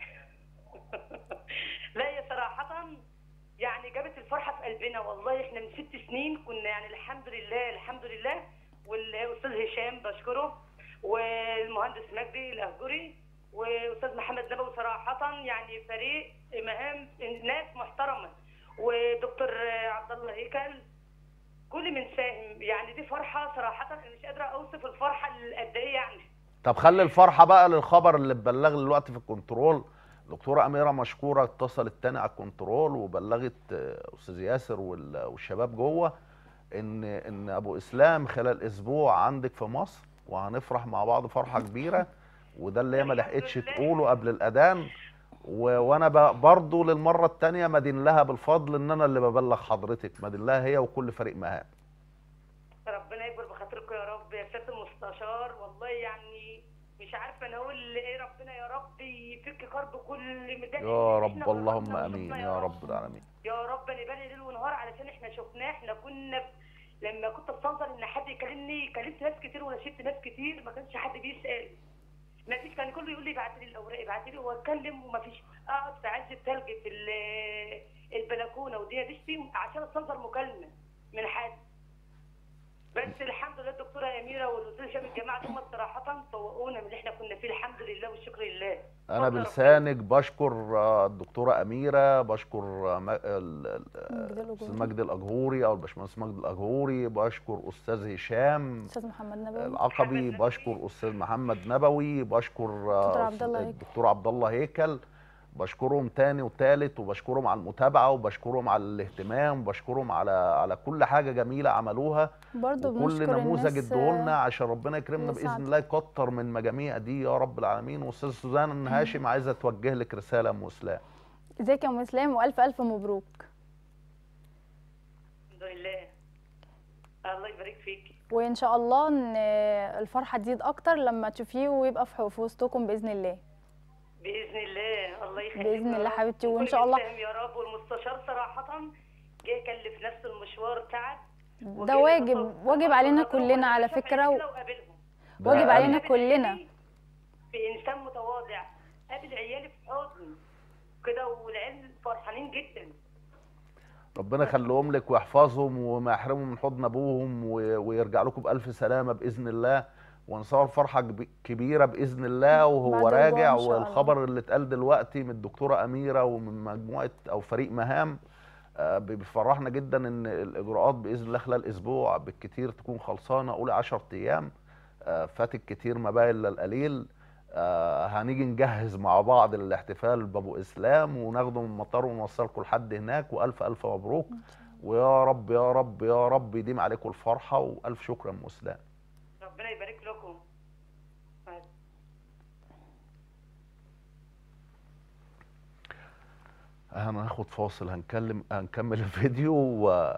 لا هي صراحه يعني جابت الفرحه في قلبنا والله احنا من ست سنين كنا يعني الحمد لله الحمد لله والاستاذ هشام بشكره والمهندس مجدي الاهجري واستاذ محمد نبوي صراحه يعني فريق مهام ناس محترمه ودكتور عبد الله هيكل كل من ساهم يعني دي فرحه صراحه انا مش قادره اوصف الفرحه قد ايه يعني طب خلي الفرحه بقى للخبر اللي اتبلغ دلوقتي في الكنترول دكتوره اميره مشكوره اتصلت تاني على الكنترول وبلغت آه، استاذ ياسر وال- والشباب جوه ان ان ابو اسلام خلال اسبوع عندك في مصر وهنفرح مع بعض فرحه كبيره وده اللي هي ما لحقتش تقوله قبل الاذان و... وانا ب... برضه للمره الثانيه مدين لها بالفضل ان انا اللي ببلغ حضرتك مدين لها هي وكل فريق مهام ربنا يكبر بخاطركم يا رب يا سياده المستشار والله يعني مش عارفه انا اقول ايه ربنا يا رب يفك كرب كل مدان يا إحنا رب قربنا اللهم وشفنا امين يا رب العالمين يا رب انا بالي ليل ونهار علشان احنا شفناه احنا كنا ب- لما كنت استنظر ان حد يكلمني كلمت ناس كتير ونشدت ناس كتير ما كانش حد بيسال ما فيش كان كله يقول لي ابعت لي الاوراق ابعت لي واتكلم وما فيش اقعد في عز الثلج في ال- البلكونه والدنيا تشتي عشان استنظر مكالمه من حد بس الحمد لله الدكتوره اميره والاستاذ هشام الجماعه هم صراحه فوقونا من اللي احنا كنا فيه الحمد لله والشكر لله انا فضل بلسانك بشكر آه، الدكتوره اميره بشكر آه، م- ال- ال- مجدي الأجهوري. استاذ مجدي الاجهوري او الباشمهندس مجدي الاجهوري بشكر استاذ هشام استاذ محمد نبوي العقبي محمد بشكر استاذ محمد نبوي بشكر آه، دكتور عبد الله هيكل. الدكتور عبد الله هيكل بشكرهم تاني وتالت وبشكرهم على المتابعه وبشكرهم على الاهتمام وبشكرهم على على كل حاجه جميله عملوها برضه وكل بنشكر نموذج الناس ادولنا عشان ربنا يكرمنا اللي باذن ساعدت. الله يكتر من مجاميع دي يا رب العالمين واستاذ سوزان هاشم عايزه توجه لك رساله يا ام اسلام ازيك يا ام اسلام والف الف مبروك الحمد لله الله يبارك فيكي وان شاء الله ان الفرحه تزيد اكتر لما تشوفيه ويبقى في في وسطكم باذن الله باذن الله الله يخليك بإذن يا الله رب. حبيبتي، وإن وكل شاء الله- مساهم يا رب والمستشار صراحه جه يكلف نفس المشوار تعب ده واجب واجب علينا كلنا على فكره و... واجب ده علينا أنا- كلنا بانسان متواضع قابل عيالي في حضن كده والعيال فرحانين جدا ربنا يخليهم لك ويحفظهم وما يحرمهم من حضن ابوهم و- ويرجع لكم بالف سلامه باذن الله ونصور فرحه كب- كبيره باذن الله وهو بعد راجع رجوع إن شاء الله. والخبر اللي اتقال دلوقتي من الدكتوره اميره ومن مجموعه او فريق مهام آه، بيفرحنا جدا ان الاجراءات باذن الله خلال اسبوع بالكتير تكون خلصانه قولي 10 ايام آه، فاتك كتير ما بقى الا القليل آه، هنيجي نجهز مع بعض الاحتفال بابو اسلام وناخده من المطار ونوصلكم لحد هناك والف الف مبروك ويا رب يا رب يا رب يديم عليكم الفرحه والف شكر يا ام اسلام ربنا يبارك لكم هناخد فاصل هنكلم هنكمل الفيديو و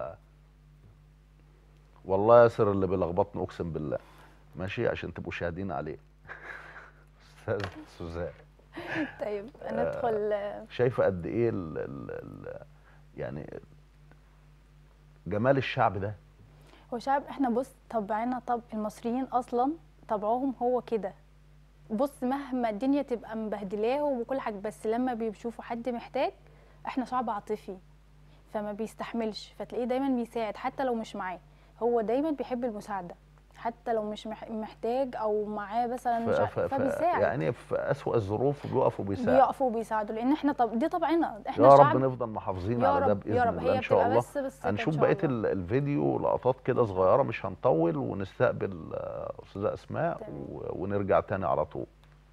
والله ياسر اللي بيلخبطني اقسم بالله ماشي عشان تبقوا شاهدين عليه استاذ سوزان طيب ندخل آه، شايفه قد ايه ال ال ال يعني جمال الشعب ده هو شعب احنا بص طبعنا طب المصريين اصلا طبعهم هو كده بص مهما الدنيا تبقى مبهدلاهم وكل حاجه بس لما بيشوفوا حد محتاج احنا شعب عاطفي فما بيستحملش فتلاقيه دايما بيساعد حتى لو مش معاه هو دايما بيحب المساعده حتى لو مش مح- محتاج او معاه مثلا مش ف- ع- ف- ف- فبيساعد يعني في اسوأ الظروف بيقفوا بيساعدوا بيقفوا وبيساعدوا لان احنا طب دي طبعنا احنا يا شعب رب نفضل محافظين يا على ده رب باذن يا رب الله هي ان شاء بتبقى الله بس بس كده إن هنشوف شاء بقيه الله. ال- الفيديو لقطات كده صغيره مش هنطول ونستقبل آه، استاذه اسماء تمام. و- ونرجع تاني على طول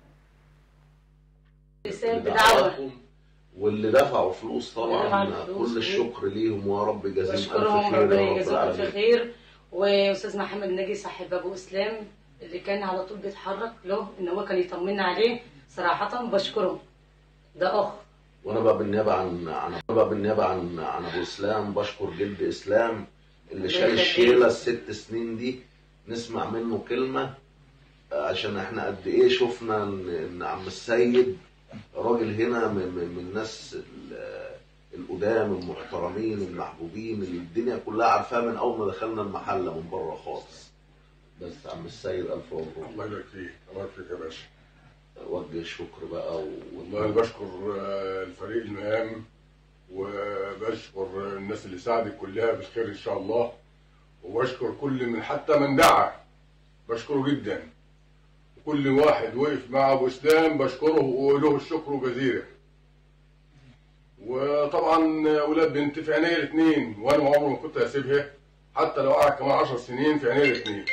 رسالة اللي بدعوة دعوهم واللي دفعوا فلوس واللي دفعوا طبعا الفلوس كل الشكر ليهم ويا رب يجازيهم الف بشكرهم خير ربنا يا رب يجازيهم الف العالمين خير واستاذ محمد ناجي صاحب ابو اسلام اللي كان على طول بيتحرك له ان هو كان يطمنا عليه صراحه بشكره ده اخ وانا بقى بالنيابه عن عن أنا بقى بالنيابه عن عن ابو اسلام بشكر جد اسلام اللي شال يخليك. الشيله الست سنين دي نسمع منه كلمه آه، عشان احنا قد ايه شفنا ان إن عم السيد راجل هنا من من من الناس ال- القدام المحترمين المحبوبين اللي الدنيا كلها عارفاه من اول ما دخلنا المحله من بره خالص بس عم السيد الف مبروك الله يبارك فيك الله يبارك فيك يا باشا وجه الشكر بقى و... والله انا بشكر آه، الفريق المهام وبشكر الناس اللي ساعدت كلها بالخير ان شاء الله وبشكر كل من حتى من دعا بشكره جدا وكل واحد وقف مع ابو اسلام بشكره وله الشكر جزيلا وطبعا اولاد بنتي في عينيا الاثنين وانا عمري ما كنت هسيبها حتى لو قعد كمان 10 سنين في عينيا الاثنين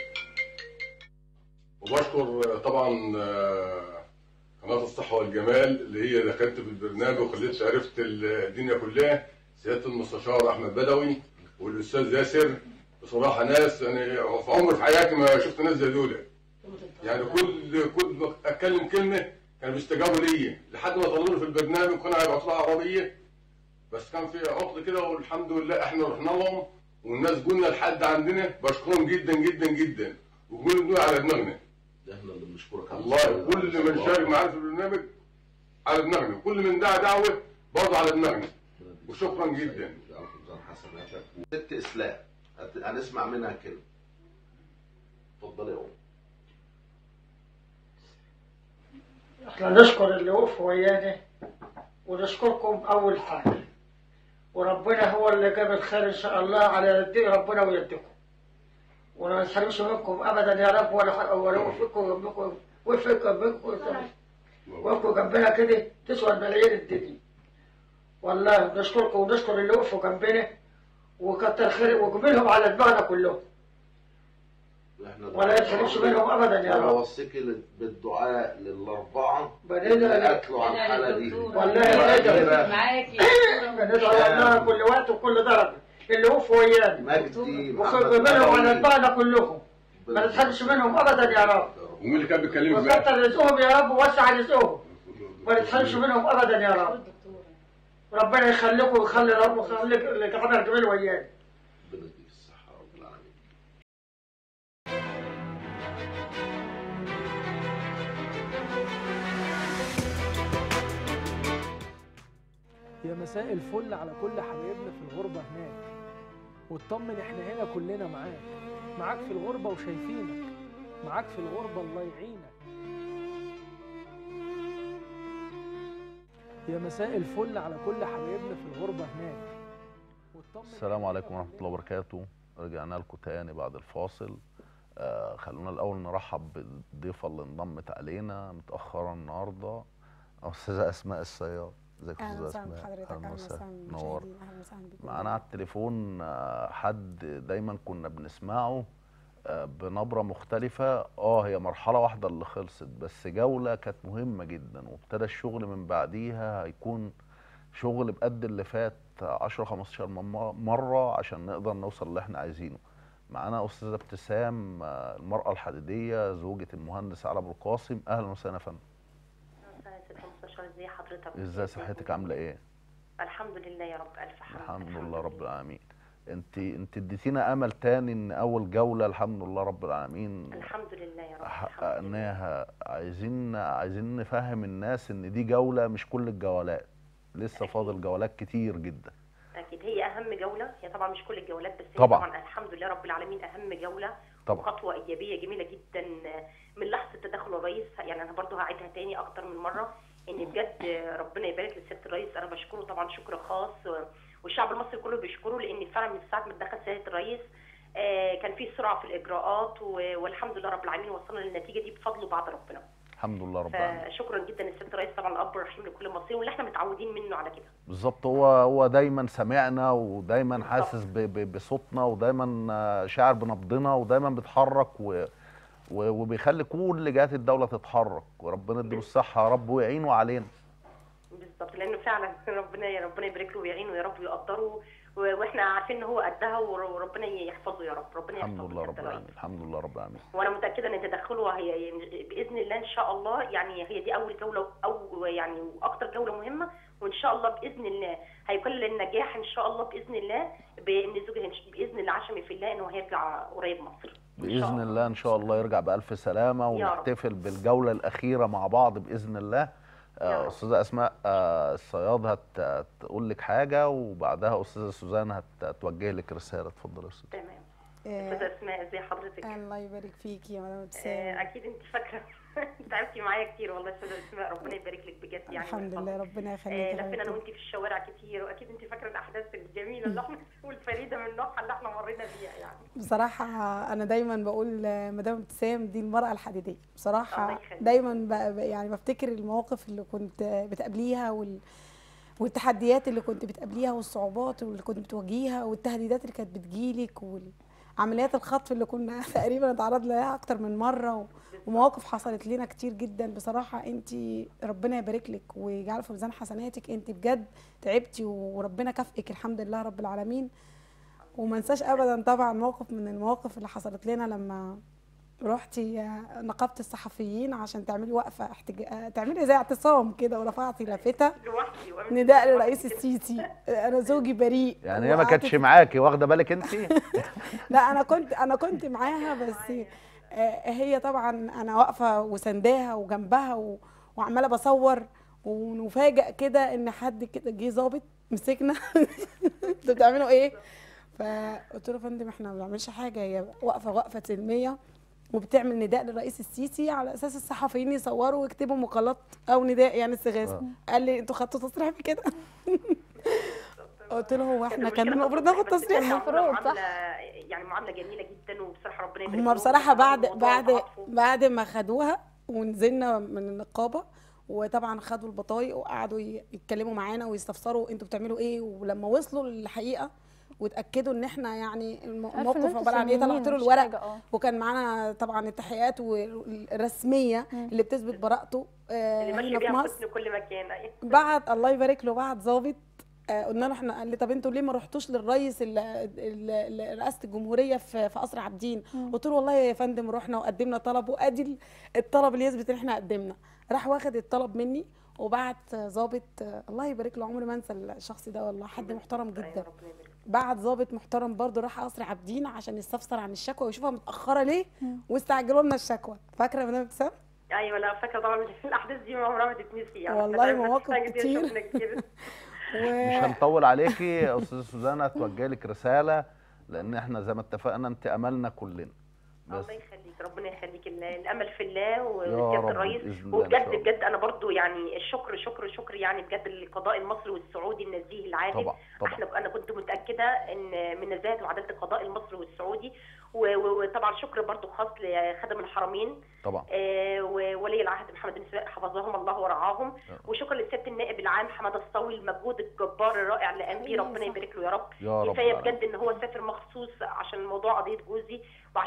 وبشكر طبعا آه، قناة الصحة والجمال اللي هي دخلت في البرنامج وخليت عرفت الدنيا كلها سيادة المستشار أحمد بدوي والأستاذ ياسر بصراحة ناس يعني في عمري في حياتي ما شفت ناس زي دول يعني كل كل ما أتكلم كلمة كانوا بيستجابوا ليا لحد ما طلعوني في البرنامج كانوا هيبعتوا لها عربية بس كان في عطل كده والحمد لله احنا رحنا لهم والناس قلنا لحد عندنا بشكرهم جدا جدا جدا وقولوا بنقول على دماغنا ده احنا اللي بنشكرك على والله السؤال. كل من شارك معانا في البرنامج على دماغنا كل من دعا دعوه برضه على دماغنا وشكراً جداً. ست اسلام هت- هنسمع منها كلمه اتفضلي يا ام احنا نشكر اللي وقفوا ويانا ونشكركم اول حاجه وربنا هو اللي جاب الخير ان شاء الله على يدي ربنا ويدكم ولا نحرمش منكم ابدا يا رب ولا ح- ولا وفقكم جنبكم وفقكم جنبكم وقفوا جنبنا كده تسوى الملايين الدنيا والله نشكركم ونشكر اللي وقفوا جنبنا وكتر خير وجميلهم على دماغنا كلهم احنا ولا يتحرمش منهم ابدا يا انا رب اوصيك لل- بالدعاء للاربعه بدينا اللي قتلوا على الحاله دي والله ندعو. معاكي ندعو الله كل وقت وكل درجه اللي وقفوا ويانا مجدي وخذ محمد منهم على بدوي. دماغنا كلهم ما نتحرمش منهم ابدا يا رب ومين اللي كان بيكلمك بقى؟ وكتر رزقهم يا رب ووسع رزقهم ما نتحرمش منهم ابدا يا رب ربنا يخليكم ويخلي رب ويخلي العمل الجميل ويانا ربنا يديك الصحه يا رب العالمين يا مساء الفل على كل حبايبنا في الغربة هناك واطمن احنا هنا كلنا معاك معاك في الغربة وشايفينك معاك في الغربة الله يعينك يا مساء الفل على كل حبايبنا في الغربة هناك واطمن السلام عليكم ورحمة الله وبركاته رجعنا لكم تاني بعد الفاصل آه خلونا الأول نرحب بالضيفة اللي انضمت علينا متأخرة النهاردة أستاذة أسماء الصياد ازيك يا اهلا أستاذة وسهلا أسماء بحضرتك اهلا وسهلا نور بالمشاهدين اهلا وسهلا بكم معانا على التليفون آه، حد دايما كنا بنسمعه آه، بنبره مختلفه اه هي مرحله واحده اللي خلصت بس جوله كانت مهمه جدا وابتدى الشغل من بعديها هيكون شغل بقد اللي فات 10 15 مم- مره عشان نقدر نوصل اللي احنا عايزينه معانا استاذه ابتسام آه، المراه الحديديه زوجة المهندس علي ابو القاسم اهلا وسهلا يا فندم ست مستشار ازي حضرتك ازاي صحتك عامله ايه الحمد لله يا رب الف حمد الحمد لله رب العالمين انت انت اديتينا امل تاني ان اول جوله الحمد لله رب العالمين الحمد لله يا رب حققناها عايزين عايزين نفهم الناس ان دي جوله مش كل الجولات لسه فاضل جولات كتير جدا اكيد هي اهم جوله هي طبعا مش كل الجولات بس هي طبعاً. طبعا الحمد لله رب العالمين اهم جوله طبعا خطوه ايجابيه جميله جدا من لحظه تدخل الرئيس يعني انا برضو هعيدها تاني اكتر من مره ان بجد ربنا يبارك لسياده الرئيس انا بشكره طبعا شكر خاص والشعب المصري كله بيشكره لان فعلا من ساعه ما اتدخل سياده الرئيس آه، كان في سرعه في الاجراءات و- والحمد لله رب العالمين وصلنا للنتيجه دي بفضل وبعد ربنا الحمد لله رب العالمين فشكرا جدا لسياده الرئيس طبعا الاب الرحيم لكل المصريين واللي احنا متعودين منه على كده بالظبط هو هو دايما سامعنا ودايما حاسس ب- ب- بصوتنا ودايما آه، شاعر بنبضنا ودايما بيتحرك و و- وبيخلي كل جهات الدوله تتحرك وربنا يديله الصحه يا رب ويعينه علينا بالظبط لانه فعلا ربنا يا ربنا يبارك له ويعينه يا رب ويقدره و- واحنا عارفين ان هو قدها ور- وربنا يحفظه يا رب ربنا الحمد يحفظه لله بجد رب يا رب. العالمين الحمد لله رب العالمين وانا متاكده ان تدخله هي باذن الله ان شاء الله يعني هي دي اول جوله او يعني اكتر جوله مهمه وان شاء الله باذن الله هيكون للنجاح ان شاء الله باذن الله بان زوجها إن- باذن الله عشمي في الله انه هيرجع قريب مصر باذن الله ان شاء الله يرجع بالف سلامه يا رب. ونحتفل بالجوله الاخيره مع بعض باذن الله آه، استاذه اسماء آه، الصياد هت- هتقول لك حاجه وبعدها استاذه سوزان هت- هتوجه لك رساله اتفضل يا استاذ تمام آه، استاذه اسماء ازي حضرتك الله يبارك فيكي يا مدام آه، ابتسام اكيد انت فاكره تعبتي معايا كتير والله استاذه اسماء ربنا يبارك لك بجد يعني الحمد لله ربنا آه، يخليك يا لفينا انا حبيبتي. وانت في الشوارع كتير واكيد انت فاكره الاحداث الجميله اللي احنا والفريده من نوعها اللي احنا مرينا بيها يعني بصراحة أنا دايما بقول آه، مدام ابتسام دي المرأة الحديدية الله بصراحة يخليك. دايما ب- ب- يعني بفتكر المواقف اللي كنت بتقابليها وال والتحديات اللي كنت بتقابليها والصعوبات اللي كنت بتواجهيها والتهديدات اللي كانت بتجيلك وعمليات الخطف اللي كنا تقريبا اتعرض لها اكتر من مره و... ومواقف حصلت لنا كتير جدا بصراحه انت ربنا يبارك لك ويجعل في ميزان حسناتك انت بجد تعبتي وربنا كافئك الحمد لله رب العالمين وما انساش ابدا طبعا موقف من المواقف اللي حصلت لنا لما رحتي نقابه الصحفيين عشان تعملي وقفه احتجاج تعملي زي اعتصام كده ورفعتي لافته لوحدي وأمشي نداء لوحدي للرئيس كده. السيسي انا زوجي بريء يعني هي ما وقعدت كانتش معاكي واخده بالك انت لا انا كنت انا كنت معاها بس آه، هي طبعا انا واقفه وسنداها وجنبها و... وعماله بصور ونفاجئ كده ان حد كده جه ظابط مسكنا انتوا بتعملوا ايه فقلت له يا فندم احنا ما بنعملش حاجه هي واقفه وقفه سلميه وبتعمل نداء للرئيس السيسي على اساس الصحفيين يصوروا ويكتبوا مقالات او نداء يعني استغاثه آه. قال لي انتوا خدتوا تصريح بكده قلت له هو احنا كان المشكلة المفروض في ناخد بس تصريح كانت المفروض، معاملة صح. يعني معامله جميله جدا وبصراحه ربنا يبارك هما لهم بصراحة بعد الموضوع بعد وتعاطفوا. بعد ما خدوها ونزلنا من النقابة وطبعا خدوا البطايق وقعدوا ي- يتكلموا معانا ويستفسروا انتوا بتعملوا ايه ولما وصلوا للحقيقة واتاكدوا ان احنا يعني الم- عارفة إن الموقف انتوا عباره عن ايه سلميين طلعت له مش الورق حاجة، اه. وكان معانا طبعا التحقيقات الرسميه اللي بتثبت براءته آه، اللي ماشي هنا في بيها مصر حسن كل مكان أيوة. بعت الله يبارك له بعت ظابط آه، قلنا له احنا قال لي طب انتوا ليه ما رحتوش للرئيس ال- ال- ال- رئاسه الجمهوريه في في قصر عابدين قلت له والله يا فندم رحنا وقدمنا طلب وادي ال- الطلب اللي يثبت ان احنا قدمنا راح واخد الطلب مني وبعت ظابط آه، الله يبارك له عمري ما انسى الشخص ده والله حد محترم جدا بعت ظابط محترم برضه راح قصر عابدين عشان يستفسر عن الشكوى ويشوفها متاخره ليه واستعجلوا لنا الشكوى فاكره يا مدام ابتسام ايوه لا فاكره طبعا الاحداث دي عمرها ما تتنسي يعني والله إحنا مواقف شفنا كتير. شفنا كتير مش هنطول عليكي يا استاذه سوزانه هتوجه لك رساله لان احنا زي ما اتفقنا انت املنا كلنا بس الله يخليك ربنا يخليك ال- الامل في الله يا وسياده رب الرئيس بإذن الله إن شاء وبجد الله. بجد انا برضو يعني الشكر شكر شكر يعني بجد للقضاء المصري والسعودي النزيه العادل طبعا طبعا احنا انا كنت متاكده ان من نزاهه وعداله القضاء المصري والسعودي و- و- وطبعا شكر برضو خاص لخدم الحرمين طبعا آه، وولي العهد محمد بن سليمان حفظهم الله ورعاهم وشكرا للسياده النائب العام حماده الصاوي المجهود الجبار الرائع اللي قام بيه أيوة ربنا صح. يبارك له يا رب يا رب كفايه العالمين. بجد ان هو سافر مخصوص عشان موضوع قضيه جوزي وعشان يقدم الاوراق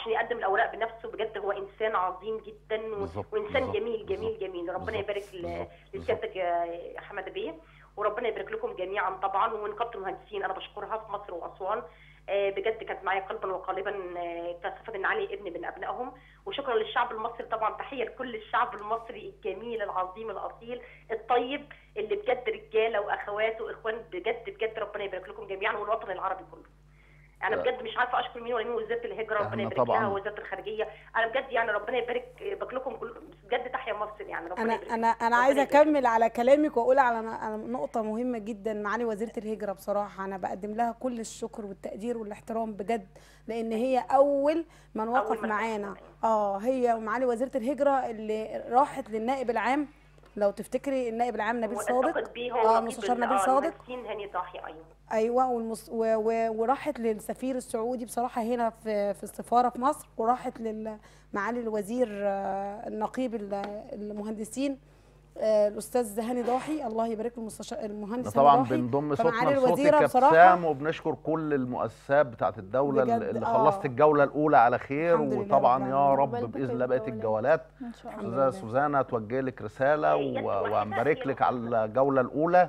الاوراق بنفسه بجد هو انسان عظيم جدا و- بالظبط، وانسان بالظبط، جميل جميل جميل ربنا بالظبط، يبارك ل- بالظبط، لسيادتك يا حماده بيه وربنا يبارك لكم جميعا طبعا ونقابه المهندسين انا بشكرها في مصر واسوان آه، بجد كانت معايا قلبا وقالبا آه، كصفة ان علي ابن من ابنائهم وشكرا للشعب المصري طبعا تحيه لكل الشعب المصري الجميل العظيم الاصيل الطيب اللي بجد رجاله واخوات واخوان بجد بجد ربنا يبارك لكم جميعا والوطن العربي كله انا لا. بجد مش عارفه اشكر مين ولا مين وزاره الهجره ربنا إحنا يبارك طبعاً. لها ووزاره الخارجيه انا بجد يعني ربنا يبارك يبارك لكم كل بجد تحيا مصر يعني ربنا انا يبارك انا انا عايزه اكمل على كلامك واقول على على نقطه مهمه جدا معالي وزيره الهجره بصراحه انا بقدم لها كل الشكر والتقدير والاحترام بجد لان هي اول من وقف من معانا اه هي ومعالي وزيره الهجره اللي راحت للنائب العام لو تفتكري النائب العام نبيل صادق واعتقد بيه هو اه نقيب مستشار ال- نبيل آه، صادق المهندسين هاني ضاحي ايوه ايوه والمس... و... و... وراحت للسفير السعودي بصراحه هنا في في السفاره في مصر وراحت لمعالي الوزير آه، النقيب ال- المهندسين آه، الاستاذ هاني ضاحي الله يبارك له المستشار المهندس هاني طبعا ضاحي بنضم صوتنا فمعالي لصوتك الوزيره يا بصراحه ابتسام وبنشكر كل المؤسسات بتاعت الدوله بجد، اللي آه. خلصت الجوله الاولى على خير الحمد لله وطبعا رب يا العالمين. رب عقبال باذن باقي الله بقيه الجولات ان شاء الله استاذه سوزانا توجه لك رساله و- وهنبارك لك على الجوله الاولى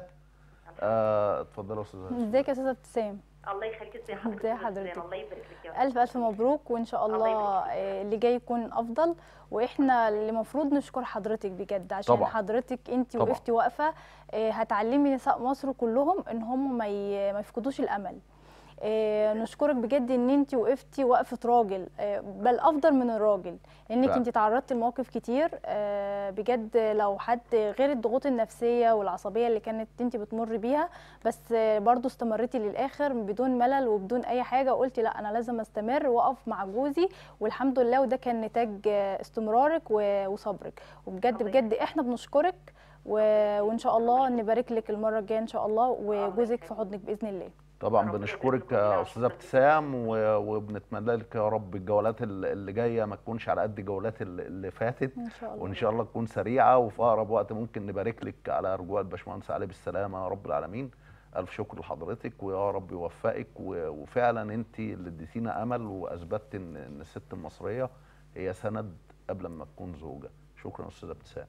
آه، اتفضلي يا استاذه ازيك يا استاذه ابتسام الله يخليك ازي حضرتك ازي يا أستاذ حضرتك؟ الله يبارك لك يا رب الف الف مبروك وان شاء الله آه، اللي جاي يكون افضل واحنا اللي المفروض نشكر حضرتك بجد عشان طبعا. حضرتك انت طبعا. وقفتي واقفه آه، هتعلمي نساء مصر كلهم ان هم ما ي- ما يفقدوش الامل آه، نشكرك بجد ان انت وقفتي وقفه راجل آه، بل افضل من الراجل لانك فعلا. انت تعرضتي لمواقف كتير آه، بجد لو حد غير الضغوط النفسيه والعصبيه اللي كانت انت بتمر بيها بس آه، برضو استمريتي للاخر بدون ملل وبدون اي حاجه وقلتي لا انا لازم استمر واقف مع جوزي والحمد لله وده كان نتاج آه، استمرارك و- وصبرك وبجد بجد احنا بنشكرك و- وان شاء الله نبارك لك المره الجايه ان شاء الله وجوزك في حضنك باذن الله طبعا بنشكرك يا استاذه ابتسام و- وبنتمنى لك يا رب الجولات ال- اللي جايه ما تكونش على قد الجولات ال- اللي فاتت ان شاء الله وان شاء الله تكون سريعه وفي اقرب وقت ممكن نبارك لك على رجوع الباشمهندس علي بالسلامه يا رب العالمين الف شكر لحضرتك ويا رب يوفقك و- وفعلا انت اللي اديتينا امل واثبتت ان ان الست المصريه هي سند قبل ما تكون زوجه شكرا استاذه ابتسام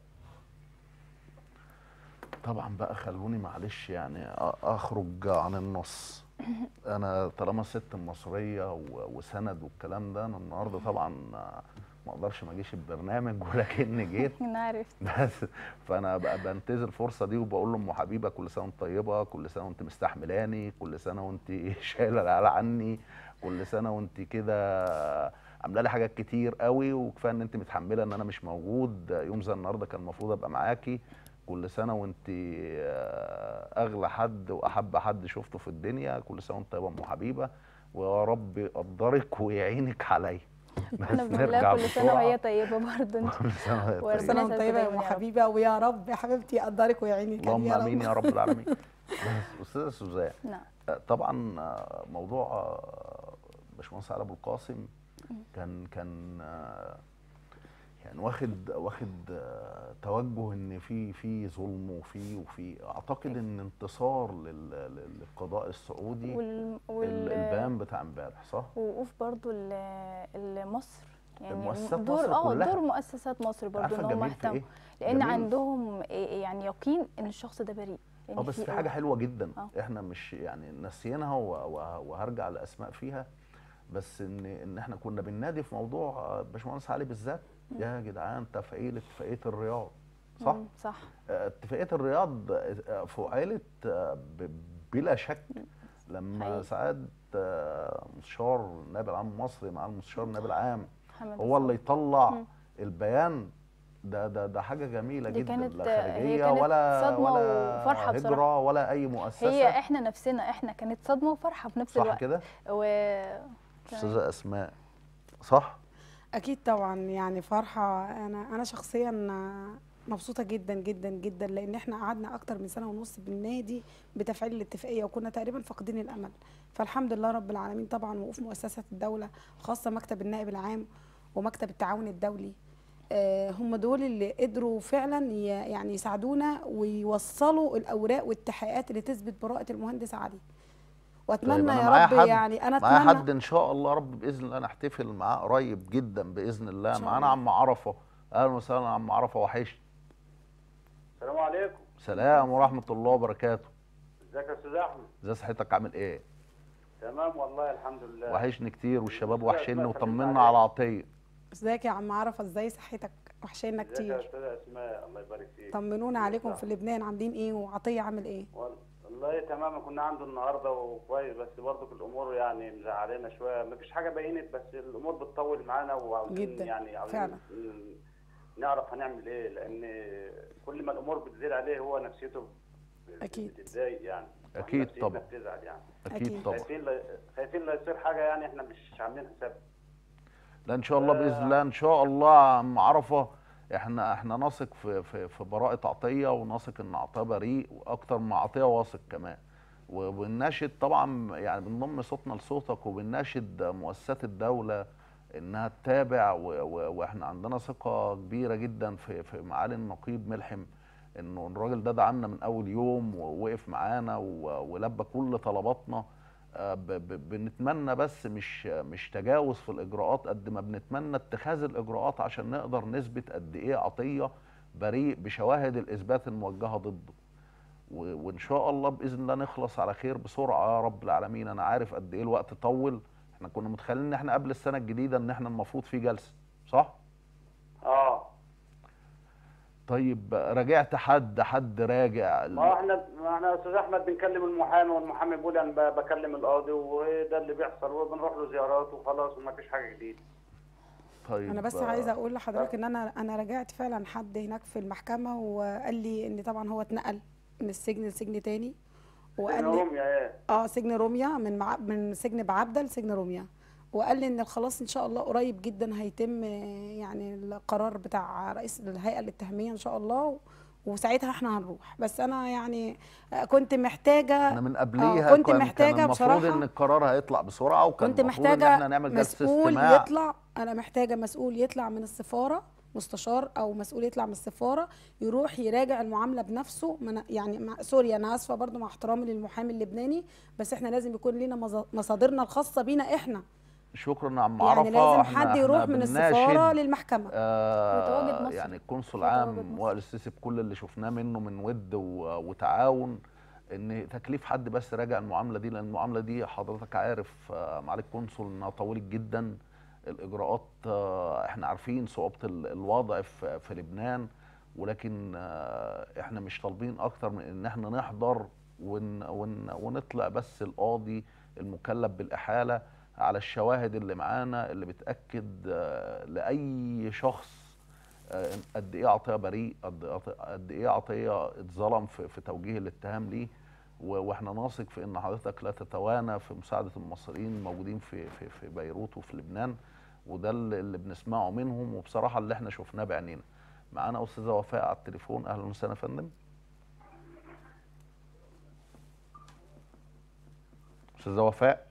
طبعا بقى خلوني معلش يعني أ- اخرج عن النص انا طالما ست مصريه و- وسند والكلام ده انا النهارده طبعا ما اقدرش ما اجيش البرنامج ولكني جيت انا عرفت بس فانا بقى بنتظر الفرصه دي وبقول لام حبيبه كل سنه وانت طيبه كل سنه وانت مستحملاني كل سنه وانت شايله العيال عني كل سنه وانت كده عامله لي حاجات كتير قوي وكفايه ان انت متحمله ان انا مش موجود يوم زي النهارده كان المفروض ابقى معاكي كل سنه وانت آه، اغلى حد واحب حد شفته في الدنيا كل سنه وانت طيبه ام حبيبه ويا رب يقدرك ويعينك عليا احنا بنقول لها كل سنه وهي طيبه برضه انت كل سنه وهي وربنا طيبة. سنه وانت يسعدك طيبه يا دايما ام يا رب. حبيبه ويا رب يا حبيبتي يقدرك ويعينك اللهم يا رب. امين يا رب العالمين بس استاذه سوزان نعم آه، طبعا آه، موضوع آه، باشمهندس علي ابو القاسم كان كان آه، يعني واخد واخد آه، توجه ان في في ظلم وفي وفي اعتقد ان انتصار لل- لل- للقضاء السعودي وال... ال- وال... البيان بتاع امبارح صح؟ ووقوف برضو ل- لمصر يعني المؤسسات دور مصر اه كلها. دور مؤسسات مصر برضو عارفة ان هم الجميل في اهتموا إيه؟ لان جميل. عندهم إيه يعني يقين ان الشخص ده بريء لأن اه بس في إيه؟ حاجه حلوه جدا آه. احنا مش يعني نسيناها و- و- وهرجع لاسماء فيها بس ان ان احنا كنا بننادي في موضوع آه، باشمهندس علي بالذات يا جدعان تفعيل اتفاقيه الرياض صح؟ مم، صح آه، اتفاقيه الرياض آه، فعلت آه، ب- بلا شك لما حقيقي. سعاد آه، مستشار النائب العام المصري مع المستشار النائب العام محمد هو اللي الصبري. يطلع مم. البيان ده ده ده حاجه جميله دي جدا كانت- لا هي خارجيه كانت ولا صدمة ولا وفرحة هجره بصراحة. ولا اي مؤسسه هي احنا نفسنا احنا كانت صدمه وفرحه في نفس صح الوقت كده و استاذه اسماء صح اكيد طبعا يعني فرحه انا انا شخصيا مبسوطه جدا جدا جدا لان احنا قعدنا اكتر من سنه ونص بالنادي بتفعيل الاتفاقيه وكنا تقريبا فاقدين الامل فالحمد لله رب العالمين طبعا وقوف مؤسسات الدوله خاصه مكتب النائب العام ومكتب التعاون الدولي آه، هم دول اللي قدروا فعلا ي- يعني يساعدونا ويوصلوا الاوراق والتحقيقات اللي تثبت براءه المهندس علي واتمنى أنا يا معايا رب حد- يعني انا معايا اتمنى حد ان شاء الله رب باذن الله نحتفل معاه قريب جدا باذن الله إن شاء معانا الله. عم عرفه اهلا وسهلا عم عرفه وحشني السلام عليكم سلام ورحمه الله وبركاته ازيك يا استاذ احمد ازي صحتك عامل ايه تمام والله الحمد لله وحشني كتير والشباب ازيك وحشني بقى؟ وطمنا سلمنا على عليك. عطيه ازيك يا عم عرفه ازاي صحتك وحشانا ازيك يا كتير استاذه اسماء الله يبارك فيك طمنونا عليكم في لبنان عاملين ايه وعطيه عامل ايه وال- والله تمام كنا عنده النهارده وكويس بس برضه الامور يعني مزعلانا شويه مفيش حاجه بينت بس الامور بتطول معانا وعاوزين جدا، يعني عاوزين فعلا. ن- نعرف هنعمل ايه لان كل ما الامور بتزيد عليه هو نفسيته ب- أكيد. بتتضايق يعني وإحنا أكيد نفسيتنا طبعا. بتزعل يعني اكيد طبعا خايفين لا خايفين لا يصير حاجه يعني احنا مش عاملين حساب لا ان شاء الله باذن الله ان شاء الله يا عم عرفه احنا احنا نثق في في في براءه عطيه ونثق ان عطيه بريء واكتر من عطيه واثق كمان وبنناشد طبعا يعني بنضم صوتنا لصوتك وبنناشد مؤسسات الدوله انها تتابع و- و- واحنا عندنا ثقه كبيره جدا في في معالي النقيب ملحم انه الراجل ده دعمنا من اول يوم ووقف معانا و- ولبى كل طلباتنا آه، ب- ب- بنتمنى بس مش مش تجاوز في الاجراءات قد ما بنتمنى اتخاذ الاجراءات عشان نقدر نثبت قد ايه عطيه بريء بشواهد الاثبات الموجهه ضده و- وان شاء الله باذن الله نخلص على خير بسرعه يا رب العالمين انا عارف قد ايه الوقت طول احنا كنا متخيلين ان احنا قبل السنه الجديده ان احنا المفروض في جلسه صح اه طيب راجعت حد حد راجع ال- ما احنا ما احنا يا استاذ احمد بنكلم المحامي والمحامي بيقول انا ب- بكلم القاضي وده اللي بيحصل وبنروح له زيارات وخلاص وما فيش حاجه جديده طيب انا بس آه، عايزه اقول لحضرتك ان انا انا راجعت فعلا حد هناك في المحكمه وقال لي ان طبعا هو اتنقل من السجن لسجن تاني وقال سجن لي روميا ايه اه سجن روميا من مع... من سجن بعبده لسجن روميا وقال لي ان خلاص ان شاء الله قريب جدا هيتم آه، يعني القرار بتاع رئيس الهيئه الاتهاميه ان شاء الله و- وساعتها احنا هنروح بس انا يعني آه، كنت محتاجه احنا من آه، قبليها كنت كان- محتاجه كان المفروض بصراحه ان القرار هيطلع بسرعه وكان كنت المفروض ان محتاجه احنا نعمل جلسه مسؤول استماع يطلع انا محتاجه مسؤول يطلع من السفاره مستشار او مسؤول يطلع من السفاره يروح يراجع المعامله بنفسه من يعني مع سوري انا اسفه برضو مع احترامي للمحامي اللبناني بس احنا لازم يكون لينا مصا- مصادرنا الخاصه بينا احنا شكرا يا عم يعني عرفه لازم احنا حد احنا يروح من بنناشد السفاره للمحكمه آه وتواجد مصري. يعني القنصل في تواجد العام مصري. وائل السيسي بكل اللي شفناه منه من ود و- وتعاون ان تكليف حد بس راجع المعامله دي لان المعامله دي حضرتك عارف آه، معالي القنصل انها طولت جدا الاجراءات آه، احنا عارفين صعوبه ال- الوضع في في لبنان ولكن آه، احنا مش طالبين اكتر من ان احنا نحضر ون ون ونطلع بس القاضي المكلف بالاحاله على الشواهد اللي معانا اللي بتاكد آه، لاي شخص آه، قد ايه عطيه بريء قد قد ايه عطيه اتظلم في, في توجيه الاتهام ليه و- واحنا نثق في ان حضرتك لا تتوانى في مساعده المصريين الموجودين في في في بيروت وفي لبنان وده اللي اللي بنسمعه منهم وبصراحه اللي احنا شفناه بعينينا معانا استاذه وفاء على التليفون اهلا وسهلا يا فندم استاذه وفاء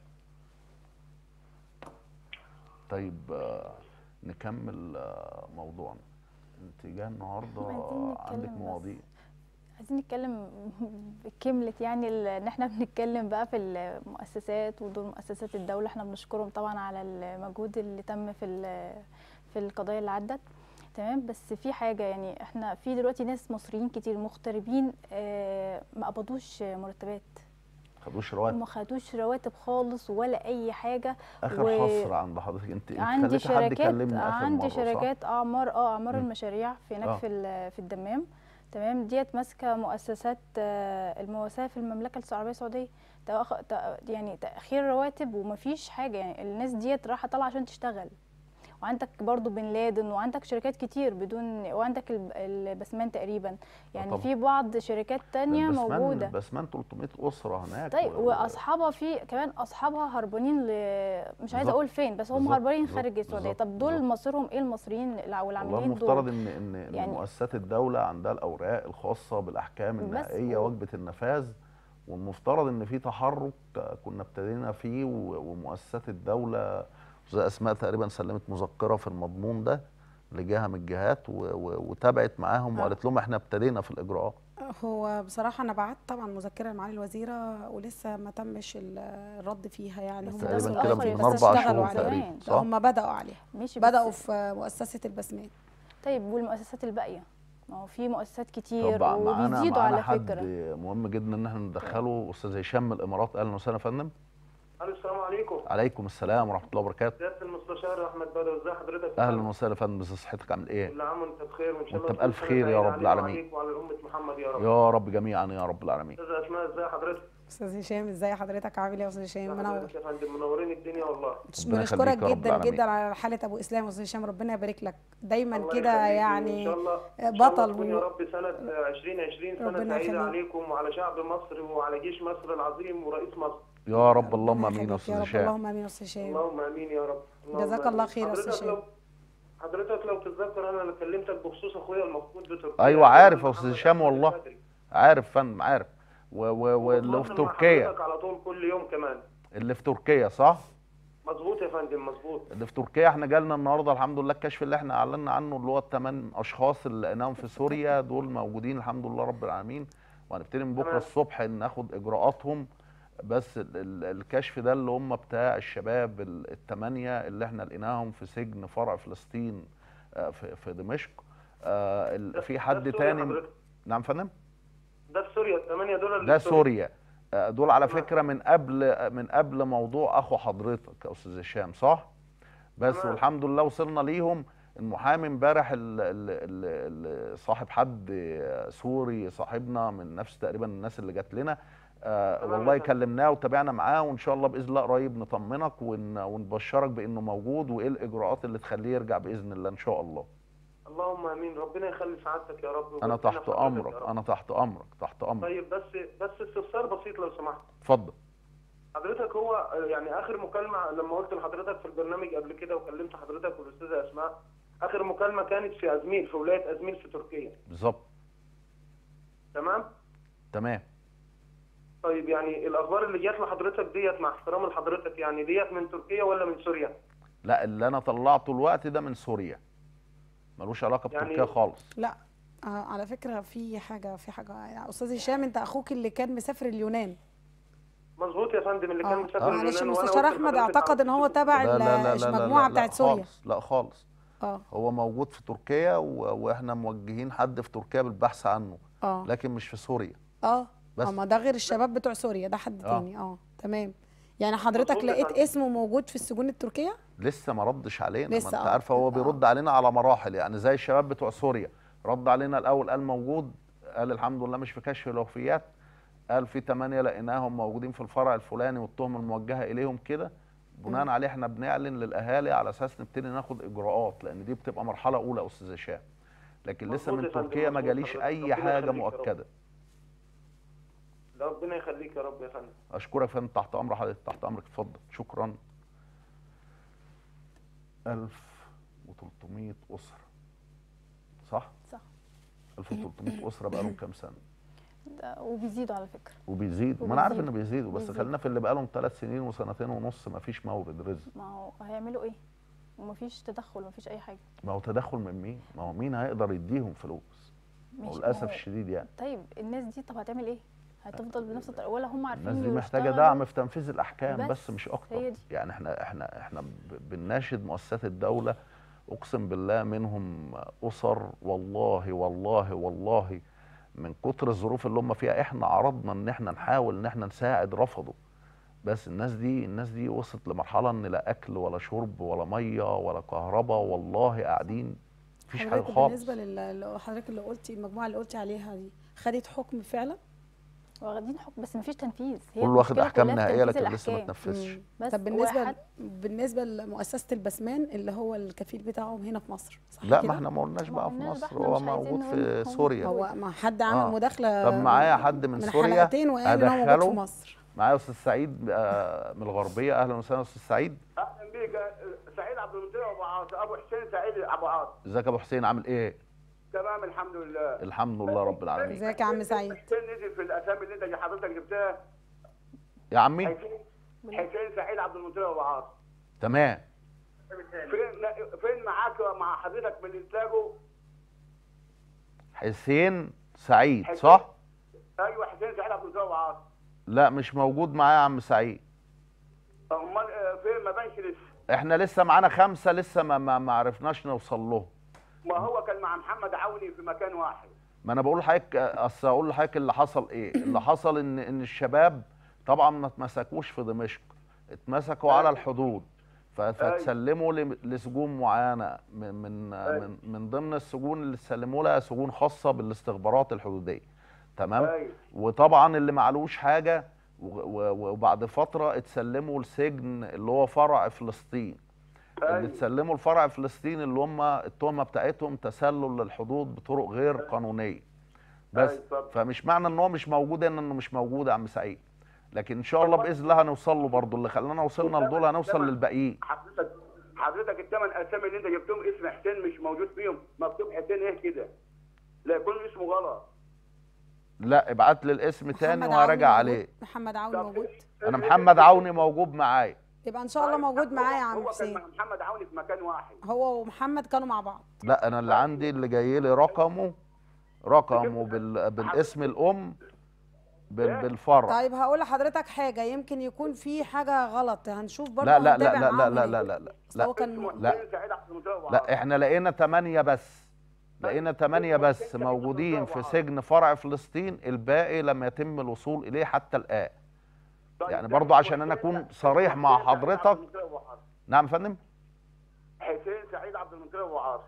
طيب آه، نكمل آه، موضوعنا انت جايه النهارده عايزين عندك نتكلم بس. مواضيع عايزين نتكلم بكملة يعني ال- ان احنا بنتكلم بقى في المؤسسات ودور مؤسسات الدولة احنا بنشكرهم طبعا على المجهود اللي تم في ال- في القضايا اللي عدت تمام بس في حاجة يعني احنا في دلوقتي ناس مصريين كتير مغتربين آه، ما قبضوش مرتبات خدوش رواتب ما خدوش رواتب خالص ولا اي حاجة اخر و- حصر عند حضرتك انت انت عندي خليتي حد شركات يكلمني اخر عندي مرة، صح؟ شركات اعمار اه اعمار مم. المشاريع في هناك آه. في ال- في الدمام تمام ديت ماسكه مؤسسات آه، المواساه في المملكه العربيه السعوديه تأخ... تأ- يعني تاخير رواتب ومفيش حاجه يعني الناس ديت رايحه طالعه عشان تشتغل وعندك برضو بن لادن وعندك شركات كتير بدون وعندك الب- البسمان تقريبا يعني طبعا. في بعض شركات تانية البسمان- موجوده البسمان 300 اسره هناك طيب و- واصحابها في كمان اصحابها هربانين ل... مش عايزه بالظبط. اقول فين بس هم بالظبط. هربانين بالظبط. خارج السعوديه بالظبط. طب دول مصيرهم ايه المصريين الع- والله والعاملين المفترض دول ان ان إن يعني- مؤسسات الدوله عندها الاوراق الخاصه بالاحكام بس النهائيه و- وجبه النفاذ والمفترض ان في تحرك كنا ابتدينا فيه و- ومؤسسات الدوله زي اسماء تقريبا سلمت مذكره في المضمون ده لجهه من الجهات و- و- وتابعت معاهم آه. وقالت لهم احنا ابتدينا في الاجراءات هو بصراحة أنا بعت طبعا مذكرة لمعالي الوزيرة ولسه ما تمش ال- الرد فيها يعني بس هم تقريباً وصلوا كده آخر من بس أربع اشتغلوا شهور عليها. تقريباً، لا، صح؟ هم بدأوا عليها ماشي بدأوا بس- في مؤسسة البسمان طيب والمؤسسات الباقيه ما هو في مؤسسات كتير طب معانا وبيزيدوا معانا على حد فكره مهم جدا ان احنا ندخله استاذ هشام من الامارات اهلا وسهلا يا فندم الو السلام عليكم عليكم السلام ورحمه الله وبركاته سياده المستشار احمد بدر ازي حضرتك اهلا وسهلا يا فندم ازي صحتك عامل ايه كل عام وانت بخير وان شاء وانت الله بألف تكون خير سنة يا سعيدة رب عليك العالمين. وعليك وعلى امه محمد يا رب يا رب جميعا يا رب العالمين استاذ اسماء ازي حضرتك أستاذ هشام إزاي حضرتك عامل إيه يا أستاذ هشام منور حضرتك يا فندم منورين الدنيا والله ربنا بنشكرك يخليك يا رب جدا العالمين. جدا على حالة أبو إسلام أستاذ هشام ربنا يبارك لك دايما الله كده يخليك يعني وان شاء الله إن شاء الله بطل تكون يا و- رب سنه 2020 سنه ربنا سعيده يخليك. عليكم وعلى شعب مصر وعلى جيش مصر العظيم ورئيس مصر يا رب اللهم امين يا يا استاذ رب هشام اللهم آمين يا أستاذ هشام اللهم امين يا رب اللهم جزاك آمين. الله خير يا أستاذ حضرتك هشام لو حضرتك لو تتذكر انا اللي كلمتك بخصوص اخويا المفقود بتركيا ايوه عارف يا استاذ هشام والله عارف فندم عارف و- و- واللي في بتواصل مع تركيا حضرتك على طول كل يوم كمان اللي في تركيا صح مظبوط يا فندم مظبوط اللي في تركيا احنا جالنا النهارده الحمد لله الكشف اللي احنا اعلنا عنه اللي هو الثمان اشخاص اللي لقيناهم في سوريا دول موجودين الحمد لله رب العالمين وهنبتدي من بكره تمام. الصبح ناخد اجراءاتهم بس ال- ال- الكشف ده اللي هم بتاع الشباب ال- الثمانيه اللي احنا لقيناهم في سجن فرع فلسطين آه، في في دمشق آه، ال- في حد سوريا تاني حضرتك. نعم فندم ده في سوريا الثمانية دول اللي ده في سوريا سوريا آه، دول على فكره من قبل من قبل موضوع اخو حضرتك يا استاذ هشام صح بس تمام. والحمد لله وصلنا ليهم المحامي امبارح ال- ال- ال- ال- صاحب حد آه، سوري صاحبنا من نفس تقريبا الناس اللي جات لنا آه تمام والله يا فندم. كلمناه وتابعنا معاه وان شاء الله باذن الله قريب نطمنك ون- ونبشرك بانه موجود وايه الاجراءات اللي تخليه يرجع باذن الله ان شاء الله اللهم امين ربنا يخلي سعادتك يا رب انا ويبارك لنا تحت في حضرتك يا امرك رب. انا تحت امرك تحت امرك طيب بس بس استفسار بسيط لو سمحت اتفضل حضرتك هو يعني اخر مكالمه لما قلت لحضرتك في البرنامج قبل كده وكلمت حضرتك والاستاذه اسماء اخر مكالمه كانت في ازميل في ولايه ازميل في تركيا بالظبط تمام تمام طيب يعني الاخبار اللي جات لحضرتك ديت مع احترام لحضرتك يعني ديت من تركيا ولا من سوريا لا اللي انا طلعته الوقت ده من سوريا ملوش علاقه يعني- بتركيا خالص لا آه على فكرة في حاجة في حاجة يعني أستاذ هشام أنت أخوك اللي كان مسافر اليونان مظبوط يا فندم اللي كان آه، مسافر معلش اليونان وأنا المستشار قلت أحمد لحضرتك اعتقد إن هو تبع لا لا لا لا لا المجموعة لا بتاعت سوريا خالص لا خالص اه هو موجود في تركيا و... واحنا موجهين حد في تركيا بالبحث عنه اه لكن مش في سوريا اه بس. اما ده غير الشباب بتوع سوريا ده حد آه. تاني اه تمام يعني حضرتك مظبوط يا لقيت فندم. اسمه موجود في السجون التركية لسه ما ردش علينا ما لسه، انت آه. عارفه هو بيرد علينا على مراحل يعني زي الشباب بتوع سوريا رد علينا الاول قال موجود قال الحمد لله مش في كشف الوفيات قال في ثمانية لقيناهم موجودين في الفرع الفلاني والتهم الموجهة إليهم كده بناء عليه احنا بنعلن للأهالي على أساس نبتدي ناخد إجراءات لأن دي بتبقى مرحلة أولى يا أستاذ هشام لكن لسه مظبوط من يا فندم، تركيا ما مظبوط جاليش حضرتك. أي ربنا حاجة يخليك يا رب. مؤكدة لا ربنا يخليك يا رب يا فندم أشكرك فندم تحت أمر حضرتك تحت أمرك اتفضل شكرا 1300 أسرة صح؟ صح 1300 أسرة بقالهم كام سنة؟ ده وبيزيدوا على فكره وبيزيدوا ما انا عارف وبيزيدوا. انه بيزيدوا بس بيزيدوا. خلينا في اللي بقالهم ثلاث سنين وسنتين ونص ما فيش مورد رزق ما هو هيعملوا ايه ومفيش تدخل مفيش اي حاجه ما هو تدخل من مين؟ ما هو مين هيقدر يديهم فلوس؟ ما هو ماشي، للاسف ما هو- الشديد يعني طيب الناس دي طب هتعمل ايه هتفضل بنفس الطريقه ولا هم عارفين الناس دي محتاجه يشتغلوا؟ دعم في تنفيذ الاحكام بس, بس، مش اكتر هي دي. يعني احنا احنا احنا ب- بنناشد مؤسسات الدوله اقسم بالله منهم اسر والله والله والله من كتر الظروف اللي هم فيها احنا عرضنا ان احنا نحاول ان احنا نساعد رفضوا بس الناس دي الناس دي وصلت لمرحله ان لا اكل ولا شرب ولا ميه ولا كهرباء والله قاعدين مفيش حاجه حضرتك خالص بالنسبة لل- لحضرتك اللي قلتي المجموعة اللي قلتي عليها دي خدت حكم فعلا؟ واخدين حكم بس مفيش تنفيذ هي كل واخد المشكلة احكام كلها في نهائيه تنفيذ لكن لسه ما الأحكام. تنفذش مم. بس طب بالنسبة واحد- بالنسبة لمؤسسة البسمان اللي هو الكفيل بتاعهم هنا في مصر صح لا كده؟ ما احنا ما قلناش ما بقى في قلناش بقى، مصر احنا هو مش عايزين موجود نقول في هم- سوريا هو ما حد عمل آه. مداخلة طب معايا حد من من سوريا حلقتين وقال ان هو موجود في أدخله؟ مصر معايا استاذ سعيد آه، من الغربيه اهلا وسهلا استاذ سعيد اهلا بيك آه، سعيد عبد المطيع ابو عاص ابو حسين سعيد ابو عاص ازيك يا ابو حسين عامل ايه تمام الحمد لله الحمد لله رب العالمين ازيك يا عم سعيد حسين نزل في الاسامي اللي انت حضرتك جبتها يا عمي حسين حسين سعيد عبد المطيع ابو عاص تمام فين فين معاك مع حضرتك من انتاجه حسين سعيد صح ايوه حسين سعيد عبد الوهاب وعاصم لا مش موجود معايا يا عم سعيد امال آه، فين ما بانش لسه احنا لسه معانا خمسه لسه ما ما, ما عرفناش نوصل لهم ما هو كان مع محمد عوني في مكان واحد ما انا بقول لحضرتك اصل اقول لحضرتك اللي حصل ايه اللي حصل ان ان الشباب طبعا ما اتمسكوش في دمشق اتمسكوا على الحدود ف- فتسلموا ل- لسجون معينه من من من, من ضمن السجون اللي سلموا لها سجون خاصه بالاستخبارات الحدوديه تمام أيوة. وطبعا اللي معلوش حاجه و- و- وبعد فتره اتسلموا لسجن اللي هو فرع فلسطين اللي اتسلموا لفرع فلسطين اللي هم التهمه بتاعتهم تسلل للحدود بطرق غير قانونيه بس فمش معنى ان هو مش موجود ان انه مش موجود يا عم سعيد لكن ان شاء الله باذن الله هنوصل له برضه اللي خلانا وصلنا لدول هنوصل للباقيين حضرتك حضرتك الثمان اسامي اللي انت جبتهم اسم حسين مش موجود فيهم مكتوب حسين ايه كده لا يكون اسمه غلط لا ابعت لي الاسم تاني محمد وهراجع عوني عليه موجود. محمد عوني موجود انا محمد عوني موجود معايا يبقى ان شاء الله موجود معايا يا عم هو كان حسين مع محمد عوني في مكان واحد هو ومحمد كانوا مع بعض لا انا اللي عندي اللي جاي لي رقمه رقمه بال... بالاسم الام بال... بالفرع طيب هقول لحضرتك حاجه يمكن يكون في حاجه غلط هنشوف برضه لا لا لا هنتابع لا لا معاهم لا إيه. لا لا لا أصل هو كان لا لا احنا لقينا ثمانية بس لقينا ثمانية بس موجودين في سجن فرع فلسطين الباقي لم يتم الوصول إليه حتى الآن يعني برضو عشان أنا أكون صريح مع حضرتك نعم يا فندم حسين سعيد عبد المنصور ابو عاصم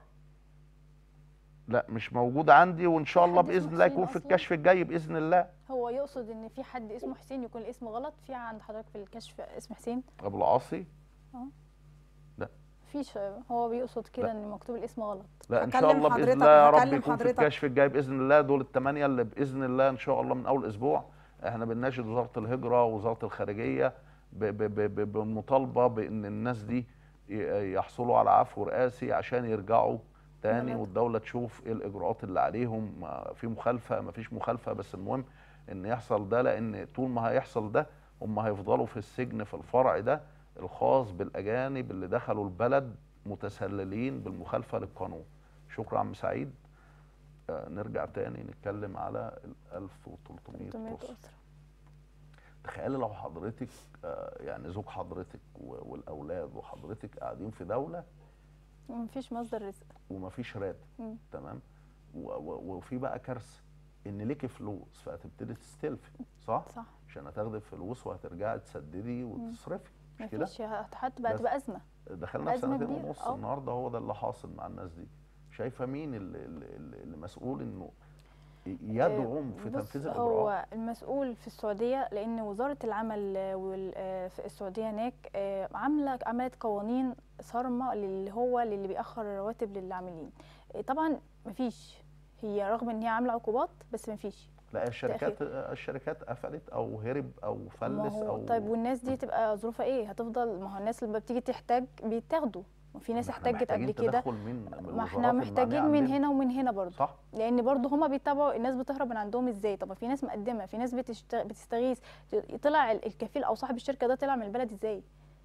لا مش موجود عندي وإن شاء الله حد اسمه بإذن الله حسين يكون في أصلاً؟ الكشف الجاي بإذن الله هو يقصد ان في حد اسمه حسين يكون الاسم غلط في عند حضرتك في الكشف اسم حسين أبو العاصي اه لا فيش هو بيقصد كده ان مكتوب الاسم غلط لا ان شاء هكلم الله باذن حضرتك- الله يا رب هكلم يكون في حضرتك. الكشف الجاي باذن الله دول الثمانيه اللي باذن الله ان شاء الله من اول اسبوع احنا بنناشد وزاره الهجره ووزاره الخارجيه ب- ب- ب- ب- بالمطالبه بان الناس دي ي- يحصلوا على عفو رئاسي عشان يرجعوا تاني بلدهم. والدوله تشوف ايه الاجراءات اللي عليهم ما في مخالفه ما فيش مخالفه بس المهم ان يحصل ده لان طول ما هيحصل ده هم هيفضلوا في السجن في الفرع ده الخاص بالاجانب اللي دخلوا البلد متسللين بالمخالفه للقانون شكرا عم سعيد آه نرجع تاني نتكلم على ال 1300 300 أسرة أسرة تخيلي لو حضرتك آه يعني زوج حضرتك و- والاولاد وحضرتك قاعدين في دوله مفيش مصدر رزق ومفيش راتب مم. تمام و- و- وفي بقى كارثه ان ليكي فلوس فهتبتدي تستلفي صح؟ صح عشان هتاخدي الفلوس وهترجعي تسددي وتصرفي مش كده؟ مفيش هتبقى بس هتبقى ازمه دخلنا في أزمة سنتين كبيرة، ونص آه. النهارده هو ده اللي حاصل مع الناس دي شايفه مين اللي, اللي, اللي مسؤول انه يدعم في بص، تنفيذ الاجراءات هو المسؤول في السعوديه لان وزاره العمل آه، وال- آه، في السعوديه هناك آه، عامله عملت قوانين صارمه اللي هو للي بيأخر الرواتب للعاملين آه، طبعا مفيش هي رغم ان هي عامله عقوبات بس مفيش لا الشركات الشركات قفلت او هرب او ما فلس هو او طيب والناس دي تبقى ظروفها ايه هتفضل ما هو الناس اللي بتيجي تحتاج بيتاخدوا وفي ناس إحنا احتاجت قبل محتاجين كده تدخل من من ما الوزارات احنا المعنية محتاجين من عندنا. هنا ومن هنا برضه صح لان برضه هما بيتابعوا الناس بتهرب من عندهم ازاي طب ما في ناس مقدمه في ناس بتشت... بتستغيث طلع ال- الكفيل او صاحب الشركه ده طلع من البلد ازاي